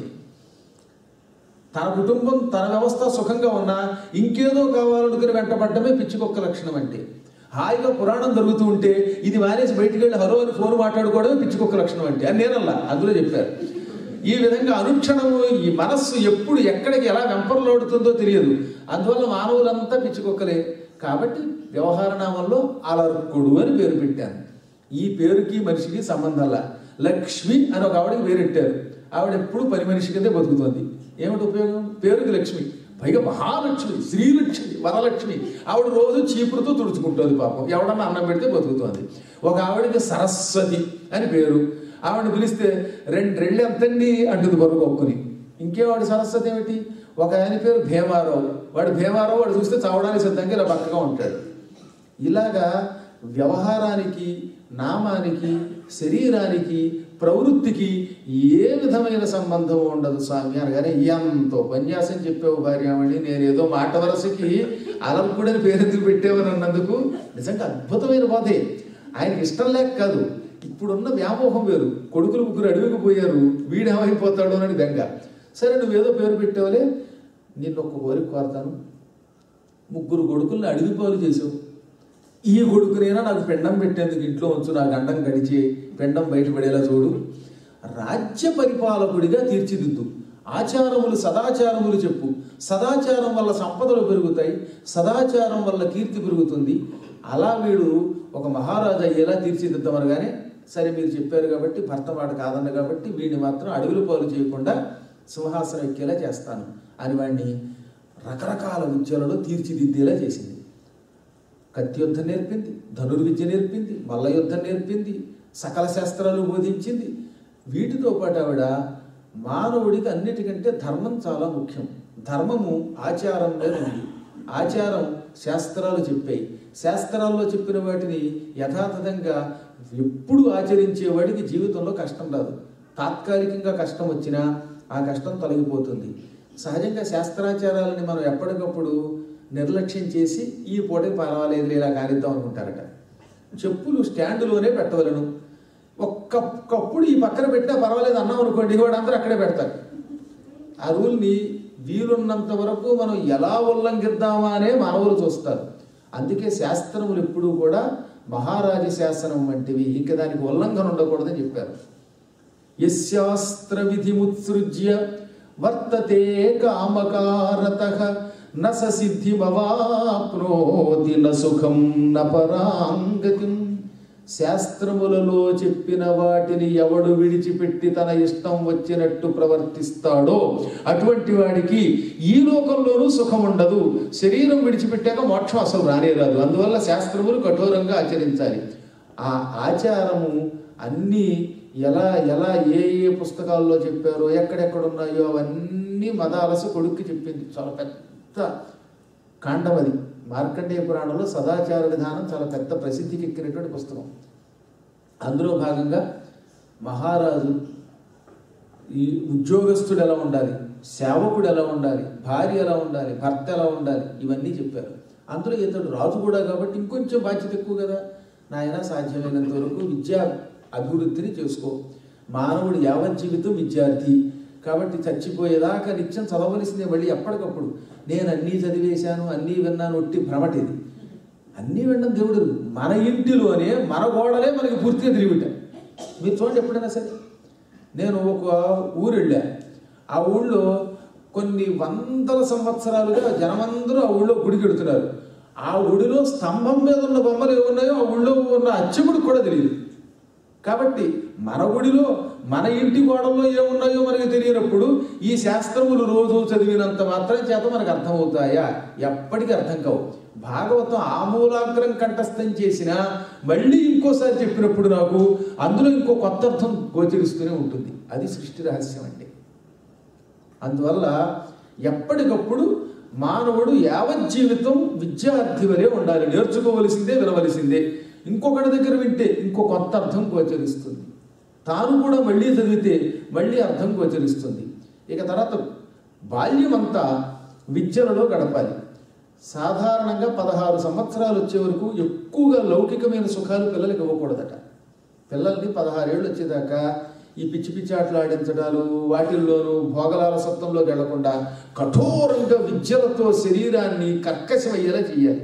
తన కుటుంబం తన వ్యవస్థ సుఖంగా ఉన్నా ఇంకేదో కావాలనుకుని వెంటపడ్డమే పిచ్చికొక్క లక్షణం అంటే హాయిగా పురాణం జరుగుతూ ఉంటే ఇది మానేసి బయటికి వెళ్ళి హలో అని ఫోన్ మాట్లాడుకోవడమే పిచ్చికొక్క లక్షణం అంటే అని నేనల్లా అందులో చెప్పారు ఈ విధంగా అనుక్షణము ఈ మనస్సు ఎప్పుడు ఎక్కడికి ఎలా వెంపర్లాడుతుందో తెలియదు అందువల్ల మానవులంతా పిచ్చికొక్కలే కాబట్టి వ్యవహార నామంలో అలర్కుడు అని పేరు పెట్టాను ఈ పేరుకి మనిషికి సంబంధంలా లక్ష్మి అని ఒక ఆవిడకి పేరెట్టారు ఆవిడ ఎప్పుడు పని మనిషి కిందే బతుకుతుంది ఏమిటి ఉపయోగం పేరుకి లక్ష్మి పైగా మహాలక్ష్మి శ్రీలక్ష్మి వరలక్ష్మి ఆవిడ రోజు చీపురుతో తుడుచుకుంటుంది పాపం ఎవడన్నా అన్నం పెడితే బతుకుతుంది ఒక ఆవిడకి సరస్వతి అని పేరు ఆవిడని పిలిస్తే రెండు రెళ్ళు ఎంతండి అంటుంది బొరగొక్కుని ఇంకేవాడు సరస్వతి ఏమిటి ఒక ఆయన పేరు భీమారావు వాడు భీమారావు వాడు చూస్తే చావడానికి సిద్ధంగా ఇలా పక్కగా ఉంటాడు ఇలాగా వ్యవహారానికి నామానికి శరీరానికి ప్రవృత్తికి ఏ విధమైన సంబంధం ఉండదు స్వామి అనగానే ఎంత ఉపన్యాసం చెప్పావు భార్యామణి నేను ఏదో మాట వరసకి అలంకుడని పేరెత్తుకు పెట్టేవని అన్నందుకు నిజంగా అద్భుతమైన బాధే ఆయనకి ఇష్టం లేక కాదు ఇప్పుడున్న వ్యామోహం వేరు కొడుకులు ముగ్గురు అడవికి పోయారు వీడేమైపోతాడు అని బెంగ సరే నువ్వేదో పేరు పెట్టావులే నిన్ను ఒక్క కోరిక కోరతాను ముగ్గురు కొడుకుల్ని అడవి పాలు చేసావు ఈ కొడుకునైనా నాకు పెండం పెట్టేందుకు ఇంట్లో ఉంచు నా గండం గడిచి పెండం బయటపడేలా చూడు రాజ్య పరిపాలకుడిగా తీర్చిదిద్దు ఆచారములు సదాచారములు చెప్పు సదాచారం వల్ల సంపదలు పెరుగుతాయి సదాచారం వల్ల కీర్తి పెరుగుతుంది అలా వీడు ఒక మహారాజు అయ్యేలా తీర్చిదిద్దామనగానే సరే మీరు చెప్పారు కాబట్టి భర్త మాట కాదన్న కాబట్టి వీడిని మాత్రం అడవుల పాలు చేయకుండా సింహాసనం ఎక్కేలా చేస్తాను అని వాడిని రకరకాల విద్యలలో తీర్చిదిద్దేలా చేసింది కత్తి యుద్ధం నేర్పింది ధనుర్విద్య నేర్పింది మల్ల యుద్ధం నేర్పింది సకల శాస్త్రాలు బోధించింది వీటితో పాటు ఆవిడ మానవుడికి అన్నిటికంటే ధర్మం చాలా ముఖ్యం ధర్మము ఆచారం మీద ఉంది ఆచారం శాస్త్రాలు చెప్పాయి శాస్త్రాల్లో చెప్పిన వాటిని యథాతథంగా ఎప్పుడు ఆచరించేవాడికి జీవితంలో కష్టం రాదు తాత్కాలికంగా కష్టం వచ్చినా ఆ కష్టం తొలగిపోతుంది సహజంగా శాస్త్రాచారాలని మనం ఎప్పటికప్పుడు నిర్లక్ష్యం చేసి ఈ పూటకి పర్వాలేదు ఇలా కానిద్దాం అనుకుంటారట చెప్పులు స్టాండులోనే పెట్టవలను ఒక్కప్పుడు ఈ పక్కన పెట్టినా పర్వాలేదు అన్నాం అనుకోండి వాడు అందరూ అక్కడే పెడతారు ఆ రూల్ని వీలున్నంత వరకు మనం ఎలా ఉల్లంఘిద్దామా అనే మానవులు చూస్తారు అందుకే శాస్త్రములు ఎప్పుడూ కూడా మహారాజ శాసనం వంటివి ఇంకా దానికి ఉల్లంఘన ఉండకూడదని చెప్పారు యశాస్త్ర విధిముత్సృజ్య వర్తతే కామకారత న సిద్ధిమవాప్నోతి న సుఖం న పరాంగతిం శాస్త్రములలో చెప్పిన వాటిని ఎవడు విడిచిపెట్టి తన ఇష్టం వచ్చినట్టు ప్రవర్తిస్తాడో అటువంటి వాడికి ఈ లోకంలోనూ సుఖం ఉండదు శరీరం విడిచిపెట్టాక మోక్షం అసలు రానేరాదు అందువల్ల శాస్త్రములు కఠోరంగా ఆచరించాలి ఆ ఆచారము అన్నీ ఎలా ఎలా ఏ ఏ పుస్తకాల్లో చెప్పారో ఎక్కడెక్కడ ఉన్నాయో అవన్నీ మదాలస కొడుక్కి చెప్పింది చాలా పెద్ద కాండం అది మార్కండేయ పురాణంలో సదాచార విధానం చాలా పెద్ద ప్రసిద్ధికి ఎక్కినటువంటి పుస్తకం అందులో భాగంగా మహారాజు ఈ ఉద్యోగస్తుడు ఎలా ఉండాలి సేవకుడు ఎలా ఉండాలి భార్య ఎలా ఉండాలి భర్త ఎలా ఉండాలి ఇవన్నీ చెప్పారు అందులో ఇతడు రాజు కూడా కాబట్టి ఇంకొంచెం బాధ్యత ఎక్కువ కదా నాయన సాధ్యమైనంత వరకు విద్యా అభివృద్ధిని చేసుకో మానవుడు యావత్ జీవితం విద్యార్థి కాబట్టి చచ్చిపోయేదాకా నిత్యం చదవలసిందే మళ్ళీ ఎప్పటికప్పుడు నేను అన్నీ చదివేశాను అన్నీ విన్నాను ఒట్టి భ్రమటిది అన్నీ వినడం దేవుడు ఎరుగు. మన ఇంటిలోనే మన గోడలే మనకి పూర్తిగా తిరిగిట మీరు చూడండి ఎప్పుడైనా సరే నేను ఒక ఊరు వెళ్ళా ఆ ఊళ్ళో కొన్ని వందల సంవత్సరాలుగా జనమందరూ ఆ ఊళ్ళో గుడికి వెడుతున్నారు ఆ గుడిలో స్తంభం మీద ఉన్న బొమ్మలు ఏమున్నాయో ఆ ఊళ్ళో ఉన్న అర్చకుడికి కూడా తెలియదు కాబట్టి మన గుడిలో మన ఇంటి గోడల్లో ఏమున్నాయో మనకి తెలియనప్పుడు ఈ శాస్త్రములు రోజు చదివినంత మాత్రం చేత మనకు అర్థమవుతాయా ఎప్పటికీ అర్థం కావు భాగవతం ఆమూలాగ్రం కంఠస్థం చేసినా మళ్ళీ ఇంకోసారి చెప్పినప్పుడు నాకు అందులో ఇంకో కొత్త అర్థం గోచరిస్తూనే ఉంటుంది అది సృష్టి రహస్యం అంటే అందువల్ల ఎప్పటికప్పుడు మానవుడు యావజ్జీవితం విద్యార్థి వలె ఉండాలి నేర్చుకోవలసిందే వినవలసిందే ఇంకొకటి దగ్గర వింటే ఇంకో కొత్త అర్థం గోచరిస్తుంది తాను కూడా మళ్ళీ చదివితే మళ్ళీ అర్థం గోచరిస్తుంది ఇక తర్వాత బాల్యమంతా విద్యలలో గడపాలి సాధారణంగా పదహారు సంవత్సరాలు వచ్చే వరకు ఎక్కువగా లౌకికమైన సుఖాలు పిల్లలకి ఇవ్వకూడదట పిల్లల్ని పదహారేళ్ళు వచ్చేదాకా ఈ పిచ్చి పిచ్చి ఆటలు ఆడించడాలు వాటిల్లోనూ భోగలాల సత్వంలో వెళ్లకుండా కఠోరంగా విద్యలతో శరీరాన్ని కర్కశమయ్యేలా చేయాలి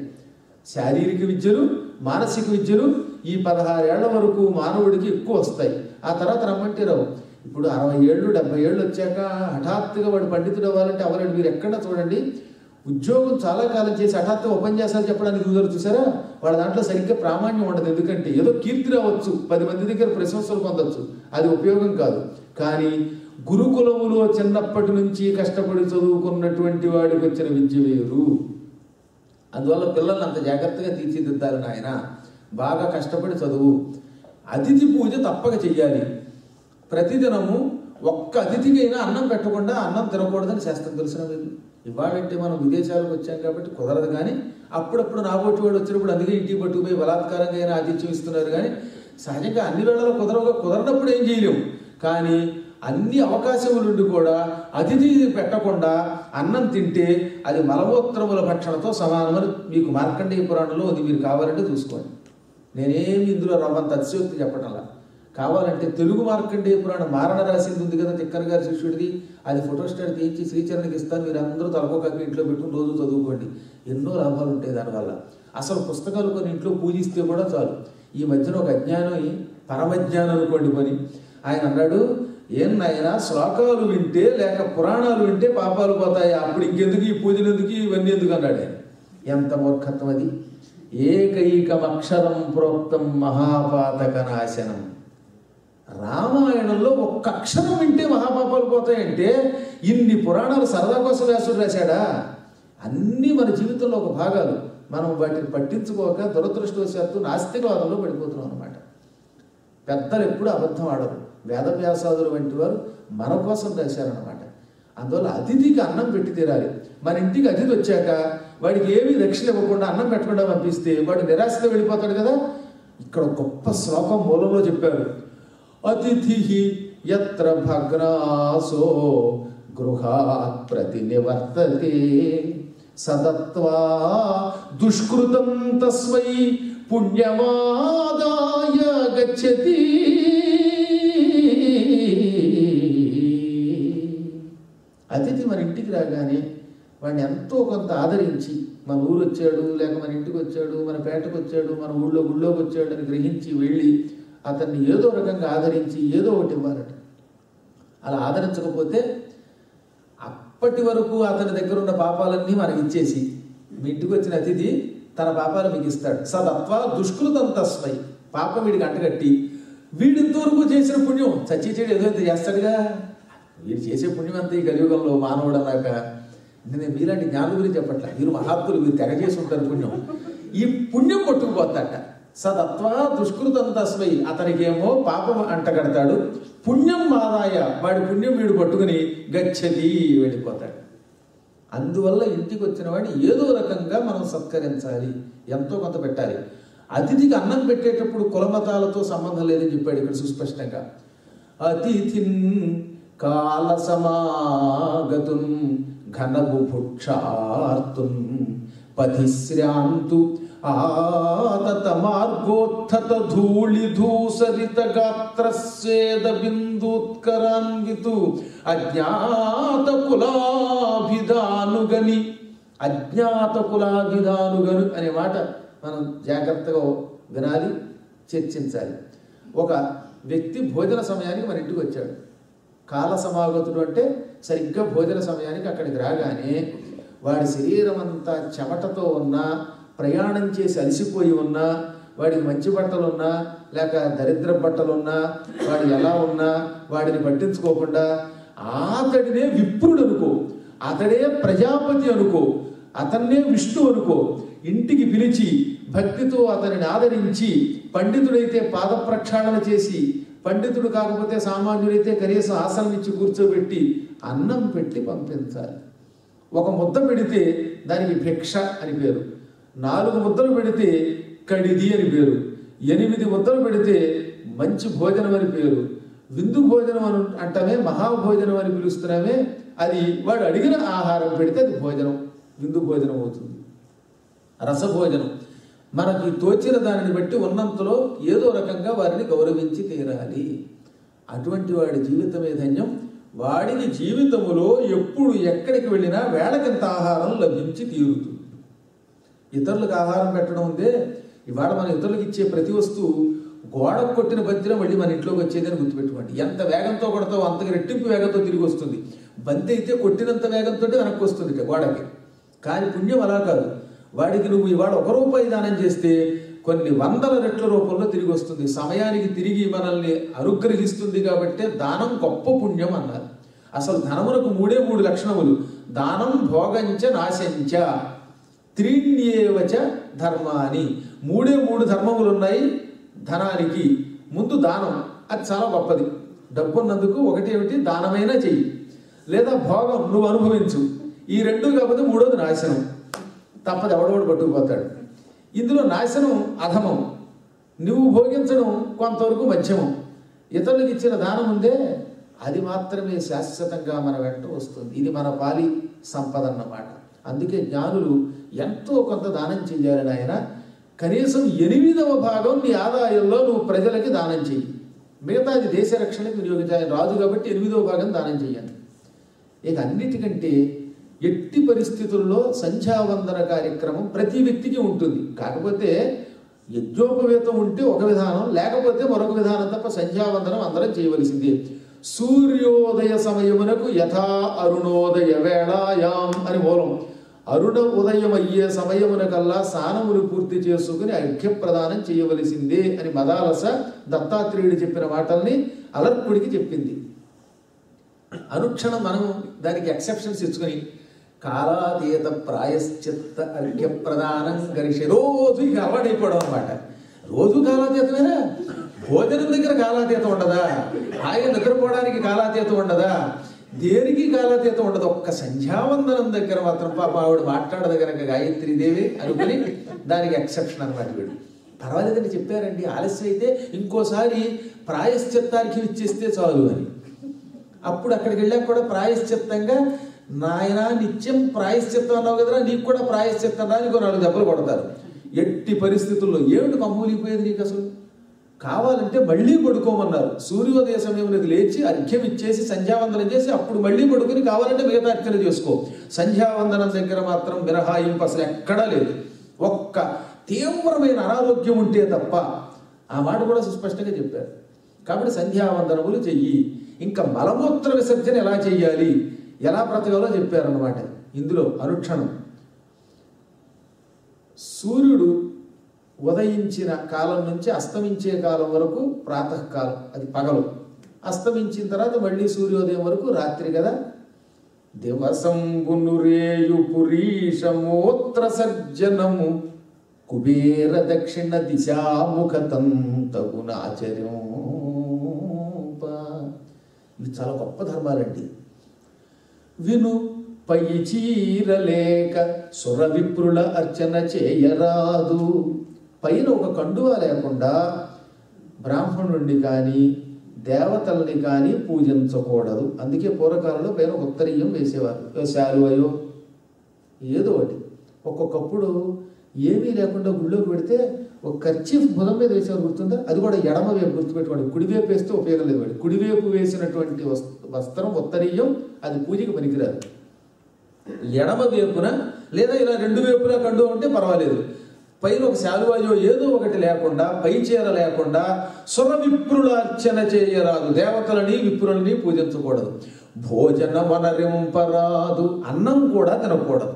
శారీరక విద్యలు మానసిక విద్యలు ఈ పదహారేళ్ల వరకు మానవుడికి ఎక్కువ వస్తాయి ఆ తర్వాత రమ్మంటే రావు ఇప్పుడు అరవై ఏళ్ళు డెబ్బై ఏళ్ళు వచ్చాక హఠాత్తుగా వాడు పండితుడు అవ్వాలంటే అవ్వలేడు మీరు ఎక్కడ చూడండి ఉద్యోగం చాలా కాలం చేసి హఠాత్తుగా ఉపన్యాసాలు చెప్పడానికి కుదరదు చూసారా వాళ్ళ దాంట్లో సరిగ్గా ప్రామాణ్యం ఉండదు ఎందుకంటే ఏదో కీర్తి రావచ్చు పది మంది దగ్గర ప్రశంసలు పొందొచ్చు అది ఉపయోగం కాదు కానీ గురుకులములో చిన్నప్పటి నుంచి కష్టపడి చదువుకున్నటువంటి వాడికి వచ్చిన విద్య వేరు అందువల్ల పిల్లల్ని అంత జాగ్రత్తగా తీర్చిదిద్దాలి నాయన బాగా కష్టపడి చదువు అతిథి పూజ తప్పక చెయ్యాలి ప్రతిదినము ఒక్క అతిథికైనా అన్నం పెట్టకుండా అన్నం తినకూడదని శాస్త్రం తెలిసిన వీళ్ళు ఇవాళంటే మనం విదేశాలకు వచ్చాం కాబట్టి కుదరదు కానీ అప్పుడప్పుడు నాబోటి వాడు వచ్చినప్పుడు అందుకే ఇంటికి పట్టుకుపోయి బలాత్కారంగా అయినా ఆతిథ్యం ఇస్తున్నారు కానీ సహజంగా అన్ని వేళలో కుదరగా కుదరనప్పుడు ఏం చేయలేము కానీ అన్ని అవకాశములు ఉండి కూడా అతిథి పెట్టకుండా అన్నం తింటే అది మలమూత్రముల భక్షణతో సమానమని మీకు మార్కండేయ పురాణంలో ఉంది మీరు కావాలంటే చూసుకోండి నేనేమి ఇందులో రవ్వంత అతిశయోక్తి చెప్పటంలా కావాలంటే తెలుగు మార్కండేయ పురాణం మారణ రాసింది ఉంది కదా తిక్కర్ గారి శిష్యుడిది అది ఫోటోస్టాట్ తీయించి శ్రీచరణకి ఇస్తాను మీరు అందరూ తలకోకాకి ఇంట్లో పెట్టుకుని రోజు చదువుకోండి ఎన్నో లాభాలు ఉంటాయి దానివల్ల అసలు పుస్తకాలు కొన్ని ఇంట్లో పూజిస్తే కూడా చాలు ఈ మధ్యన ఒక అజ్ఞానం పరమజ్ఞానం అనుకోండి పని ఆయన అన్నాడు ఏం నాయన శ్లోకాలు వింటే లేక పురాణాలు వింటే పాపాలు పోతాయి అప్పుడు ఇంకెందుకు ఈ పూజలు ఎందుకు ఇవన్నీ ఎందుకు అన్నాడు ఆయన ఎంత మూర్ఖత్వం అది ఏకైకమక్షరం ప్రోక్తం మహాపాతక నాశనం రామాయణంలో ఒక్క అక్షరం వింటే మహాపాపాలు పోతాయంటే ఇన్ని పురాణాలు సరదా కోసం వ్యాసుడు రాశాడా అన్నీ మన జీవితంలో ఒక భాగాలు మనం వాటిని పట్టించుకోక దురదృష్టవశాత్తు నాస్తికవాదంలో పడిపోతున్నాం అనమాట పెద్దలు ఎప్పుడు అబద్ధం ఆడరు వేదవ్యాసాదులు వంటి వారు మన కోసం రాశారనమాట అందువల్ల అతిథికి అన్నం పెట్టి తీరాలి మన ఇంటికి అతిథి వచ్చాక వాడికి ఏమీ రక్షణ ఇవ్వకుండా అన్నం పెట్టకుండా పంపిస్తే వాడు నిరాశతో వెళ్ళిపోతాడు కదా ఇక్కడ ఒక గొప్ప శ్లోకం మూలంలో చెప్పారు అతిథి ఎత్ర భగ్నాసో గృహాత్ ప్రతి నివర్తతే సదత్వా దుష్కృతం తస్మై పుణ్యమాదాయ గచ్చతి అతిథి మన ఇంటికి రాగానే వాడిని ఎంతో కొంత ఆదరించి మన ఊరు వచ్చాడు లేక మన ఇంటికి వచ్చాడు మన పేటకు వచ్చాడు మన ఊళ్ళో గుళ్ళోకి వచ్చాడు అని గ్రహించి వెళ్ళి అతన్ని ఏదో రకంగా ఆదరించి ఏదో ఒకటి ఇవ్వాలట అలా ఆదరించకపోతే అప్పటి వరకు అతని దగ్గర ఉన్న పాపాలన్నీ మనకి ఇచ్చేసి మీ ఇంటికి వచ్చిన అతిథి తన పాపాలు మీకు ఇస్తాడు సదత్వ దుష్కృతం తస్మై పాపం వీడికి అంటగట్టి వీడి ఇంతవరకు చేసిన పుణ్యం చచ్చి చెడు ఏదో ఇంత చేస్తాడుగా వీడు చేసే పుణ్యం అంతా ఈ కలియుగంలో మానవుడు అన్నాక నేను మీలాంటి జ్ఞానం గురించి చెప్పట్లే మీరు మహాత్ములు మీరు తెగ చేసి ఉంటారు పుణ్యం ఈ పుణ్యం పట్టుకుపోతాట సదత్వ దుష్కృతం తస్మై అతనికేమో పాపం అంటగడతాడు పుణ్యం మాదాయ వాడి పుణ్యం వీడు పట్టుకుని గచ్చతి వెళ్ళిపోతాడు అందువల్ల ఇంటికి వచ్చిన వాడిని ఏదో రకంగా మనం సత్కరించాలి ఎంతో కొంత పెట్టాలి అతిథికి అన్నం పెట్టేటప్పుడు కులమతాలతో సంబంధం లేదని చెప్పాడు ఇక్కడ సుస్పష్టంగా అతిథిన్ కాల సమాగతున్ ఘనబుభుక్షార్తున్ పధిశ్రాంతు ఆతత మార్గోత్థత ధూళి ధూసరిత గాత్రస్వేద బిందూత్కరాన్వితు అజ్ఞాత కులాభిధానుగని అజ్ఞాత కులాభిధానుగను అనే మాట మనం జాగ్రత్తగా వినాలి చర్చించాలి ఒక వ్యక్తి భోజన సమయానికి మన ఇంటికి వచ్చాడు కాల సమాగతుడు అంటే సరిగ్గా భోజన సమయానికి అక్కడికి రాగానే వాడి శరీరం అంతా చెమటతో ఉన్నా ప్రయాణం చేసి అలసిపోయి ఉన్నా వాడికి మంచి బట్టలు ఉన్నా లేక దరిద్ర బట్టలు ఉన్నా వాడు ఎలా ఉన్నా వాడిని పట్టించుకోకుండా అతడినే విప్రుడు అనుకో అతడే ప్రజాపతి అనుకో అతన్నే విష్ణు అనుకో ఇంటికి పిలిచి భక్తితో అతనిని ఆదరించి పండితుడైతే పాద ప్రక్షాళన చేసి పండితుడు కాకపోతే సామాన్యుడైతే కనీసం ఆసనం ఇచ్చి కూర్చోబెట్టి అన్నం పెట్టి పంపించాలి ఒక ముద్ద పెడితే దానికి భిక్ష అని పేరు నాలుగు ముద్దలు పెడితే కడిది అని పేరు ఎనిమిది ముద్దలు పెడితే మంచి భోజనం అని పేరు విందు భోజనం అని అంటమే మహాభోజనం అని పిలుస్తున్నామే అది వాడు అడిగిన ఆహారం పెడితే అది భోజనం విందు భోజనం అవుతుంది రసభోజనం మనకి తోచిన దానిని బట్టి ఉన్నంతలో ఏదో రకంగా వారిని గౌరవించి తీరాలి అటువంటి వాడి జీవితమే ధన్యం వాడికి జీవితములో ఎప్పుడు ఎక్కడికి వెళ్ళినా వేళకింత ఆహారం లభించి తీరుతుంది ఇతరులకు ఆహారం పెట్టడం ఉందే ఇవాళ మన ఇతరులకు ఇచ్చే ప్రతి వస్తువు గోడ కొట్టిన బంతిలో మళ్ళీ మన ఇంట్లోకి వచ్చేదని గుర్తుపెట్టుకోండి ఎంత వేగంతో కొడతావు అంతగా రెట్టింపు వేగంతో తిరిగి వస్తుంది బంతి అయితే కొట్టినంత వేగంతో వెనక్కి వస్తుంది గోడకి కానీ పుణ్యం అలా కాదు వాడికి నువ్వు ఇవాళ ఒక రూపాయి దానం చేస్తే కొన్ని వందల రెట్ల రూపంలో తిరిగి వస్తుంది సమయానికి తిరిగి మనల్ని అనుగ్రహిస్తుంది కాబట్టి దానం గొప్ప పుణ్యం అన్నారు అసలు ధనమునకు మూడే మూడు లక్షణములు దానం భోగంచ నాశంచ త్రీణ్యేవచ ధర్మాని మూడే మూడు ధర్మములు ఉన్నాయి ధనానికి ముందు దానం అది చాలా గొప్పది డబ్బున్నందుకు ఒకటి ఏమిటి దానమైనా చెయ్యి లేదా భోగం నువ్వు అనుభవించు ఈ రెండు కాకపోతే మూడోది నాశనం తప్పదు ఎవడోడు పట్టుకుపోతాడు ఇందులో నాశనం అధమం నువ్వు భోగించడం కొంతవరకు మధ్యమం ఇతరులకు ఇచ్చిన దానం ఉందే అది మాత్రమే శాశ్వతంగా మన వెంట వస్తుంది ఇది మన పాలి సంపద అన్నమాట అందుకే జ్ఞానులు ఎంతో కొంత దానం చెయ్యాలని ఆయన కనీసం ఎనిమిదవ భాగం నీ ఆదాయంలో నువ్వు ప్రజలకి దానం చెయ్యి మిగతాది దేశ రక్షణకి వినియోగించాలి రాజు కాబట్టి ఎనిమిదవ భాగం దానం చెయ్యాలి ఇక అన్నిటికంటే ఎట్టి పరిస్థితుల్లో సంధ్యావందన కార్యక్రమం ప్రతి వ్యక్తికి ఉంటుంది కాకపోతే యజ్ఞోపవేతం ఉంటే ఒక విధానం లేకపోతే మరొక విధానం తప్ప సంధ్యావందనం అందరం చేయవలసిందే సూర్యోదయ సమయమునకు యథా అరుణోదయ వేళాయాం అని మూలం అరుణ ఉదయం అయ్యే సమయమునకల్లా స్నానములు పూర్తి చేసుకుని అర్ఘ్య ప్రదానం చేయవలసిందే అని మదాలస దత్తాత్రేయుడు చెప్పిన మాటల్ని అలర్పుడికి చెప్పింది అనుక్షణం మనం దానికి ఎక్సెప్షన్స్ ఇచ్చుకొని కాలాతీత ప్రాయశ్చిత్త అర్ఘ్య ప్రదానం గరిషే రోజు ఇక అలవాటైపోవడం అనమాట రోజు కాలాతీతమేనా భోజనం దగ్గర కాలాతీతం ఉండదా ఆయన నిద్రపోవడానికి కాలాతీతం ఉండదా దేనికి కాలాతీతం ఉండదు ఒక్క సంధ్యావందనం దగ్గర మాత్రం పాప ఆవిడ మాట్లాడదు కనుక గాయత్రి దేవి అనుకుని దానికి ఎక్సెప్షన్ అనమాట వీడు పర్వాలేదని చెప్పారండి ఆలస్యం అయితే ఇంకోసారి ప్రాయశ్చిత్తానికి ఇచ్చేస్తే చాలు అని అప్పుడు అక్కడికి వెళ్ళాక కూడా ప్రాయశ్చిత్తంగా నాయన నిత్యం ప్రాయశ్చిత్తం అన్నావు కదరా నీకు కూడా ప్రాయశ్చిత్తం రా నీకు నాలుగు దెబ్బలు కొడతారు ఎట్టి పరిస్థితుల్లో ఏమిటి కమ్మూలిపోయేది నీకు అసలు కావాలంటే మళ్ళీ పడుకోమన్నారు సూర్యోదయ సమయంలోకి లేచి అర్ఘ్యం ఇచ్చేసి సంధ్యావందనం చేసి అప్పుడు మళ్ళీ పడుకుని కావాలంటే మిగతా అర్చన చేసుకో సంధ్యావందనం దగ్గర మాత్రం మినహాయింపు అసలు ఎక్కడా లేదు ఒక్క తీవ్రమైన అనారోగ్యం ఉంటే తప్ప ఆ మాట కూడా సుస్పష్టంగా చెప్పారు కాబట్టి సంధ్యావందనములు చెయ్యి ఇంకా మలమూత్ర విసర్జన ఎలా చెయ్యాలి ఎలా బ్రతకాలో చెప్పారన్నమాట ఇందులో అనుక్షణం సూర్యుడు ఉదయించిన కాలం నుంచి అస్తమించే కాలం వరకు ప్రాతకాలం అది పగలు అస్తమించిన తర్వాత మళ్ళీ సూర్యోదయం వరకు రాత్రి కదా దివసంబునురేయు పురీషమోత్ర సర్జనము కుబేర దక్షిణ దిశాముఖతం తగునాచర్యం ఇవి చాలా గొప్ప ధర్మాలండి విను పై చీరలేక సుర విప్రుల అర్చన చేయరాదు పైన ఒక కండువా లేకుండా బ్రాహ్మణుణ్ణి కానీ దేవతల్ని కానీ పూజించకూడదు అందుకే పూర్వకాలంలో పైన ఒక ఉత్తరీయం వేసేవారు శాలువయో ఏదో ఒకటి ఒక్కొక్కప్పుడు ఏమీ లేకుండా గుళ్ళోకి పెడితే ఒక ఖర్చీఫ్ బుధం మీద వేసేవారు గుర్తుందా అది కూడా ఎడమ వైపు గుర్తుపెట్టుకోండి కుడివైపు వేస్తే ఉపయోగం లేదు వాడి కుడివైపు వేసినటువంటి వస్- వస్త్రం ఉత్తరీయం అది పూజకి పనికిరాదు ఎడమ వైపున లేదా ఇలా రెండు వైపులా కండు ఉంటే పర్వాలేదు పైన ఒక శాలువాయో ఏదో ఒకటి లేకుండా పై చీర లేకుండా సుర విప్రుల అర్చన చేయరాదు దేవతలని విప్రులని పూజించకూడదు భోజన వనరింపరాదు అన్నం కూడా తినకూడదు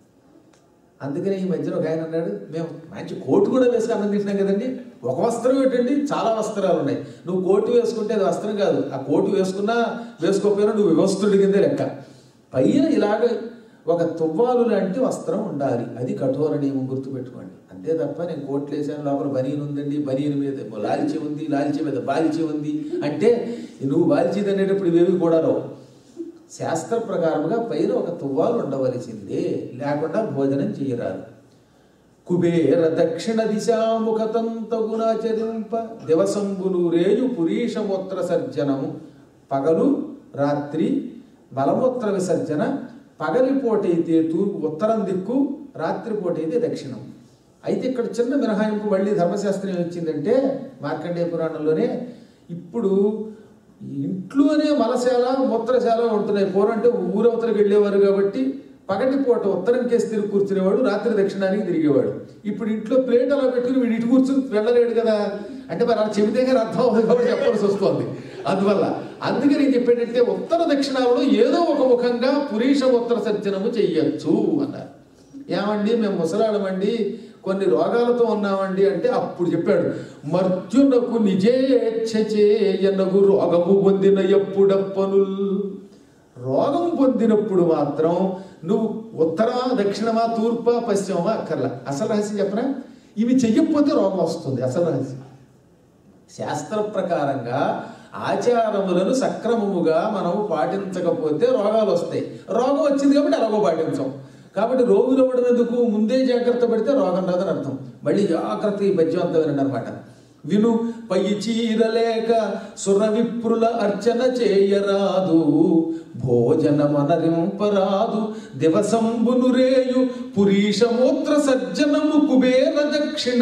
అందుకని ఈ మధ్యన ఒక ఆయన అన్నాడు మేము మంచి కోటు కూడా వేసుకుని అన్నం తింటున్నాం కదండి ఒక వస్త్రం ఏంటండి చాలా వస్త్రాలు ఉన్నాయి నువ్వు కోటు వేసుకుంటే అది వస్త్రం కాదు ఆ కోటు వేసుకున్నా వేసుకోకపోయినా నువ్వు వ్యవస్థుడి కిందే లెక్క పైన ఇలాగ ఒక తువ్వాలు లాంటి వస్త్రం ఉండాలి అది కఠోర నియమం గుర్తుపెట్టుకోండి అంతే తప్ప నేను కోట్లు వేసాను లోపల బనీన్ ఉందండి బనీన్ మీద ఏమో లాల్చి ఉంది లాల్చి మీద బాల్చి ఉంది అంటే నువ్వు బాల్చిది అనేటప్పుడు ఇవేవి కూడా రావు శాస్త్ర ప్రకారముగా పైన ఒక తువ్వాలు ఉండవలసిందే లేకుండా భోజనం చేయరాదు కుబేర దక్షిణ దిశాముఖతంతగుణాచరింప దివసంబులు రేయు పురీషమూత్ర సర్జనము పగలు రాత్రి మలమూత్ర విసర్జన పగలిపోటైతే తూర్పు ఉత్తరం దిక్కు రాత్రిపూటైతే దక్షిణం అయితే ఇక్కడ చిన్న మినహాయింపు మళ్ళీ ధర్మశాస్త్రం ఏం వచ్చిందంటే మార్కండేయ పురాణంలోనే ఇప్పుడు ఇంట్లోనే మలశాల మూత్రశాల ఉంటున్నాయి పూర్వం అంటే ఊరవతలకు వెళ్ళేవారు కాబట్టి పగటిపూట ఉత్తరం కేసి తిరిగి కూర్చునేవాడు రాత్రి దక్షిణానికి తిరిగేవాడు ఇప్పుడు ఇంట్లో ప్లేట్ అలా పెట్టుకుని వీడు ఇటు కూర్చుని వెళ్ళలేడు కదా అంటే మరి అలా చెబితే కానీ అర్థం అవుతుంది కాబట్టి చెప్పాల్సి వస్తుంది అందువల్ల అందుకే నేను చెప్పేటంటే ఉత్తర దక్షిణాలలో ఏదో ఒక ముఖంగా పురీష ఉత్తర సర్జనము చెయ్యొచ్చు అన్నారు ఏమండి మేము ముసలాడమండి కొన్ని రోగాలతో ఉన్నామండి అంటే అప్పుడు చెప్పాడు మర్త్యునకు నిజేచ్ఛచేయనగు రోగము పొందిన ఎప్పుడప్పనుల్ రోగం పొందినప్పుడు మాత్రం నువ్వు ఉత్తర దక్షిణమా తూర్పా పశ్చిమమా అక్కర్లా అసలు రహస్యం చెప్పనా ఇవి చెయ్యకపోతే రోగం వస్తుంది అసలు రహస్యం శాస్త్ర ప్రకారంగా ఆచారములను సక్రమముగా మనం పాటించకపోతే రోగాలు వస్తాయి రోగం వచ్చింది కాబట్టి అలాగో పాటించం కాబట్టి రోగులు అవ్వడం ఎందుకు ముందే జాగ్రత్త పెడితే రోగం రాదని అర్థం మళ్ళీ జాగ్రత్త ఈ పద్యం అంతా వినండి అనమాట విను పై చీరలేక సుర విప్రుల అర్చన చేయరాదు భోజన మనరింపరాదు దివసంబును రేయు పురీషమూత్ర సజ్జనము కుబేర దక్షిణ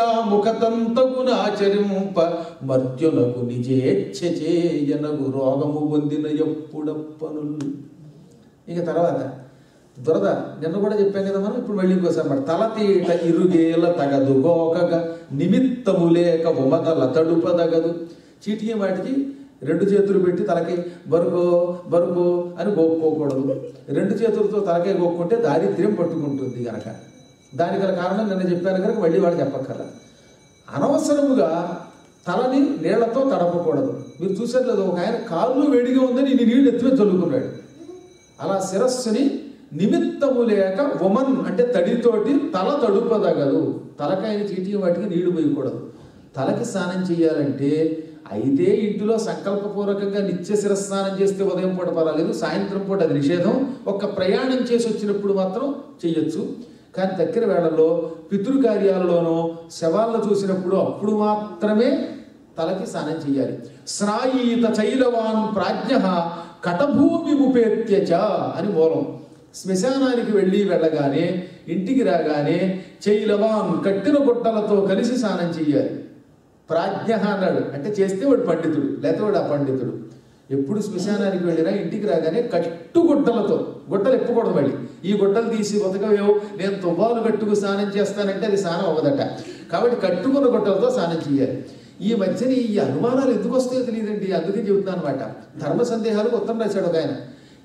దిశాముఖతంతగునాచరింప మర్త్యునకు నిజేచ్ఛ చేయనగు రోగము పొందిన ఎప్పుడప్పనులు ఇక తర్వాత దురద నిన్న కూడా చెప్పాం కదా మనం ఇప్పుడు మళ్ళీ ఇంకోసారి మాట తల తీట ఇరుగేల తగదు గోకగ నిమిత్తము లేక ఉమగల తడుపదగదు చీటికి వాటికి రెండు చేతులు పెట్టి తలకి బరుకో బరుకో అని గోక్కోకూడదు రెండు చేతులతో తలకాయ గోక్కుంటే దారిద్ర్యం పట్టుకుంటుంది గనక దానికి గల కారణం నిన్న చెప్పాను కనుక మళ్ళీ వాళ్ళు చెప్పక్కర్లేదు అనవసరముగా తలని నీళ్లతో తడపకూడదు మీరు చూసారు లేదు ఒక ఆయన కాళ్ళు వేడిగా ఉందని ఇన్ని నీళ్లు ఎత్తిమే చల్లుకున్నాడు అలా శిరస్సుని నిమిత్తము లేక ఉమన్ అంటే తడితోటి తల తడుపదగదు తలకాయని చీటి వాటికి నీళ్లు పోయకూడదు తలకి స్నానం చేయాలంటే అయితే ఇంటిలో సంకల్పపూర్వకంగా నిత్య శిరస్నానం చేస్తే ఉదయం పూట పర్వాలేదు సాయంత్రం పూట అది నిషేధం ఒక్క ప్రయాణం చేసి వచ్చినప్పుడు మాత్రం చెయ్యొచ్చు కానీ దగ్గర వేళల్లో పితృకార్యాలలోనో శవాలను చూసినప్పుడు అప్పుడు మాత్రమే తలకి స్నానం చేయాలి స్నాయీత చైలవాన్ ప్రాజ్ఞ కటభూమి ఉపేత్యచ అని మూలం శ్మశానానికి వెళ్ళి వెళ్ళగానే ఇంటికి రాగానే చైలవాన్ కట్టిన గుట్టలతో కలిసి స్నానం చేయాలి ప్రాజ్ఞ అన్నాడు అంటే చేస్తే వాడు పండితుడు లేకపోతే వాడు అపండితుడు ఎప్పుడు శ్మశానానికి వెళ్ళినా ఇంటికి రాగానే కట్టు గుడ్డలతో గుడ్డలు ఎప్పకూడదు మళ్ళీ ఈ గుడ్డలు తీసి బతకవేవో నేను తువ్వాలు కట్టుకు స్నానం చేస్తానంటే అది స్నానం అవ్వదట కాబట్టి కట్టుకున్న గుడ్డలతో స్నానం చేయాలి ఈ మధ్యన ఈ అనుమానాలు ఎందుకు వస్తాయో తెలియదండి అందుకే చెబుతున్నాను అనమాట ధర్మ సందేహాలకు ఉత్తరం రాశాడు ఒక ఆయన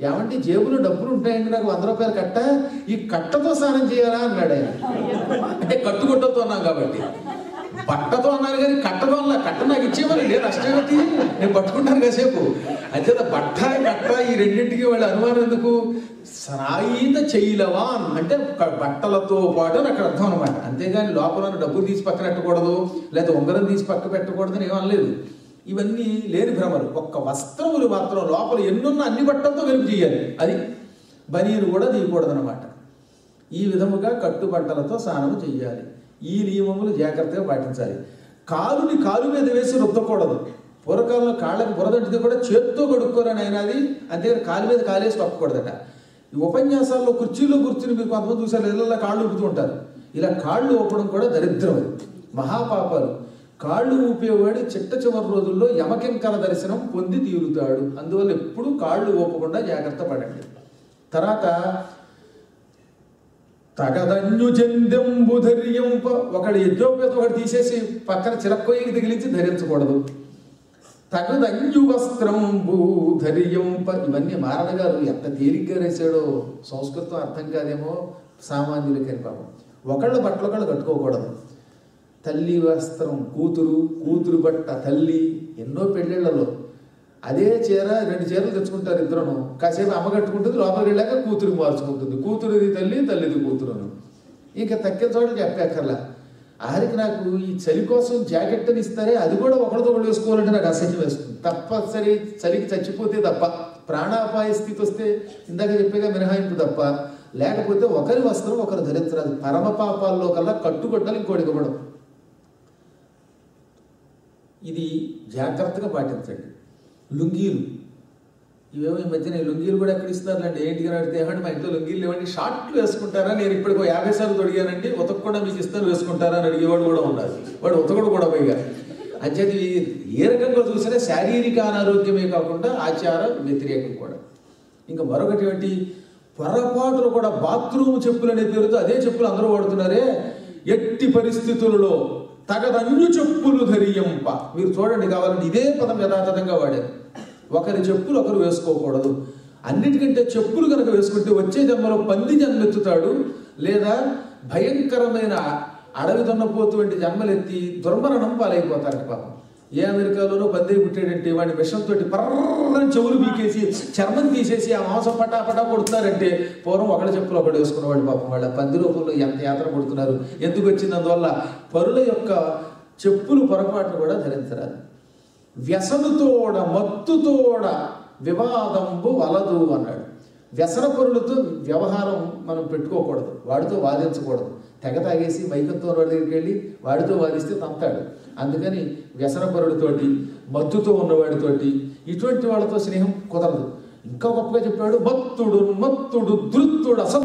ఏమంటే జేబులో డబ్బులు ఉంటాయండి నాకు వంద రూపాయలు కట్ట ఈ కట్టతో స్నానం చేయాలా అన్నాడు ఆయన అంటే కట్టుకుంటతో అన్నాం కాబట్టి బట్టతో అన్నారు కానీ కట్టతో అన్నా కట్ట నాకు ఇచ్చేవారు లేదు నష్టమేమిటి నేను పట్టుకుంటాను కాసేపు అంచేత బట్ట కట్ట ఈ రెండింటికి వాళ్ళ అనుమానం ఎందుకు సాయిత చేయలవాన్ అంటే క- బట్టలతో పాటు అని అక్కడ అర్థం అనమాట అంతేగాని లోపల ఉన్న డబ్బులు తీసి పక్కన పెట్టకూడదు లేదా ఉంగరం తీసి పక్క పెట్టకూడదు అని ఏమనలేదు ఇవన్నీ లేని భ్రమలు ఒక్క వస్త్రములు మాత్రం లోపల ఎన్నున్న అన్ని బట్టలతో వెలుగు చేయాలి అది బనీను కూడా తీయకూడదు అనమాట ఈ విధముగా కట్టుబట్టలతో స్నానము చెయ్యాలి ఈ నియమములు జాగ్రత్తగా పాటించాలి కాలుని కాలు మీద వేసి రుద్దకూడదు పూర్వకాలంలో కాళ్ళకి బురదంటిది కూడా చేత్తో కడుక్కోరని ఆయన అది అంతేగాని కాలు మీద కాలేసి తప్పకూడదట ఈ ఉపన్యాసాల్లో కుర్చీలో కూర్చుని మీరు కొంతమంది చూసారు ఇళ్ళల్లో కాళ్ళు ఊపుతూ ఉంటారు ఇలా కాళ్ళు ఊపడం కూడా దరిద్రం అది మహాపాపాలు కాళ్ళు ఊపేవాడు చిట్ట చివరి రోజుల్లో యమకింకర దర్శనం పొంది తీరుతాడు అందువల్ల ఎప్పుడూ కాళ్ళు ఊపకుండా జాగ్రత్త పడండి తర్వాత తగదన్యు జందెంబు ధర్యంప ఒకడు యజ్ఞోపేత ఒకటి తీసేసి పక్కన చిలక్కొయ్యకి తగిలించి ధరించకూడదు తగదన్యు వస్త్రంబు ధర్యంప ఇవన్నీ మారణ గారు ఎంత తేలిగ్గా రాశాడో సంస్కృతం అర్థం కాదేమో సామాన్యులకని పాపం ఒకళ్ళ బట్టలు ఒకళ్ళు కట్టుకోకూడదు తల్లి వస్త్రం కూతురు కూతురు బట్ట తల్లి ఎన్నో పెళ్ళిళ్ళలో అదే చీర రెండు చీరలు తెచ్చుకుంటారు ఇద్దరును కాసేపు అమ్మ కట్టుకుంటుంది లోపలికి వెళ్ళాక కూతురు మార్చుకుంటుంది కూతురుది తల్లి తల్లిది కూతురును ఇంకా తక్కిన చోట్ల చెప్పక్కర్లా ఆరికి నాకు ఈ చలి కోసం జాకెట్ అని ఇస్తారే అది కూడా ఒకరితో ఒకటి వేసుకోవాలంటే నాకు అసహ్యం వేస్తుంది తప్పనిసరి చలికి చచ్చిపోతే తప్ప ప్రాణాపాయ స్థితి వస్తే ఇందాక చెప్పేగా మినహాయింపు తప్ప లేకపోతే ఒకరి వస్త్రం ఒకరు ధరించరాదు పరమ పాపాల్లో కల్లా కట్టుబట్టలు ఇంకోటి ఇవ్వడం ఇది జాగ్రత్తగా పాటించండి లుంగీలు ఇవేమో ఈ మధ్యన ఈ లుంగీలు కూడా ఎక్కడ ఇస్తున్నారులేండి ఏంటి అని అడిగితే ఏమంటే మా ఇంట్లో లుంగీలు లేవండి షార్ట్లు వేసుకుంటారా నేను ఇప్పటికి ఒక యాభై సార్లు తొడిగానండి ఉతక కూడా మీకు ఇస్తాను వేసుకుంటారా అని అడిగేవాడు కూడా ఉన్నారు వాడు ఉతకడు కూడా పైగా అంచేది ఏ రకంగా చూసినా శారీరక అనారోగ్యమే కాకుండా ఆచార వ్యతిరేకం కూడా ఇంకా మరొకటి ఏంటి పొరపాటులు కూడా బాత్రూమ్ చెప్పులు అనే పేరుతో అదే చెప్పులు అందరూ వాడుతున్నారే ఎట్టి పరిస్థితులలో తగదన్యు చెప్పులు ధరియంప మీరు చూడండి కావాలంటే ఇదే పదం యథాతథంగా వాడారు ఒకరి చెప్పులు ఒకరు వేసుకోకూడదు అన్నిటికంటే చెప్పులు కనుక వేసుకుంటే వచ్చే జన్మలో పంది జన్మెత్తుతాడు లేదా భయంకరమైన అడవి దున్నపోతు వంటి జన్మలెత్తి దుర్మరణం పాలైపోతారట పాపం ఏ అమెరికాలోనో పందిరి పుట్టాడంటే వాడి విషంతో పర్రని చెవులు పీకేసి చర్మం తీసేసి ఆ మాంసం పటా పటా కొడుతున్నారంటే పూర్వం ఒకళ్ళ చెప్పులు ఒకటి వేసుకునేవాడు పాపం వాళ్ళ పంది రూపంలో ఎంత యాత్ర కొడుతున్నారు ఎందుకు వచ్చింది అందువల్ల పరుల యొక్క చెప్పులు పొరపాట్లు కూడా ధరించరాదు వ్యసనుతోడ మత్తుతోడ వివాదంబు వలదు అన్నాడు వ్యసన పరులతో వ్యవహారం మనం పెట్టుకోకూడదు వాడితో వాదించకూడదు తెగ తాగేసి మైకంతో వాడి దగ్గరికి వెళ్ళి వాడితో వాదిస్తే తంతాడు అందుకని వ్యసన పరుడితోటి మత్తుతో ఉన్నవాడితోటి ఇటువంటి వాళ్ళతో స్నేహం కుదరదు ఇంకా గొప్పగా చెప్పాడు మత్తుడు మత్తుడు ధృత్తుడు అసలు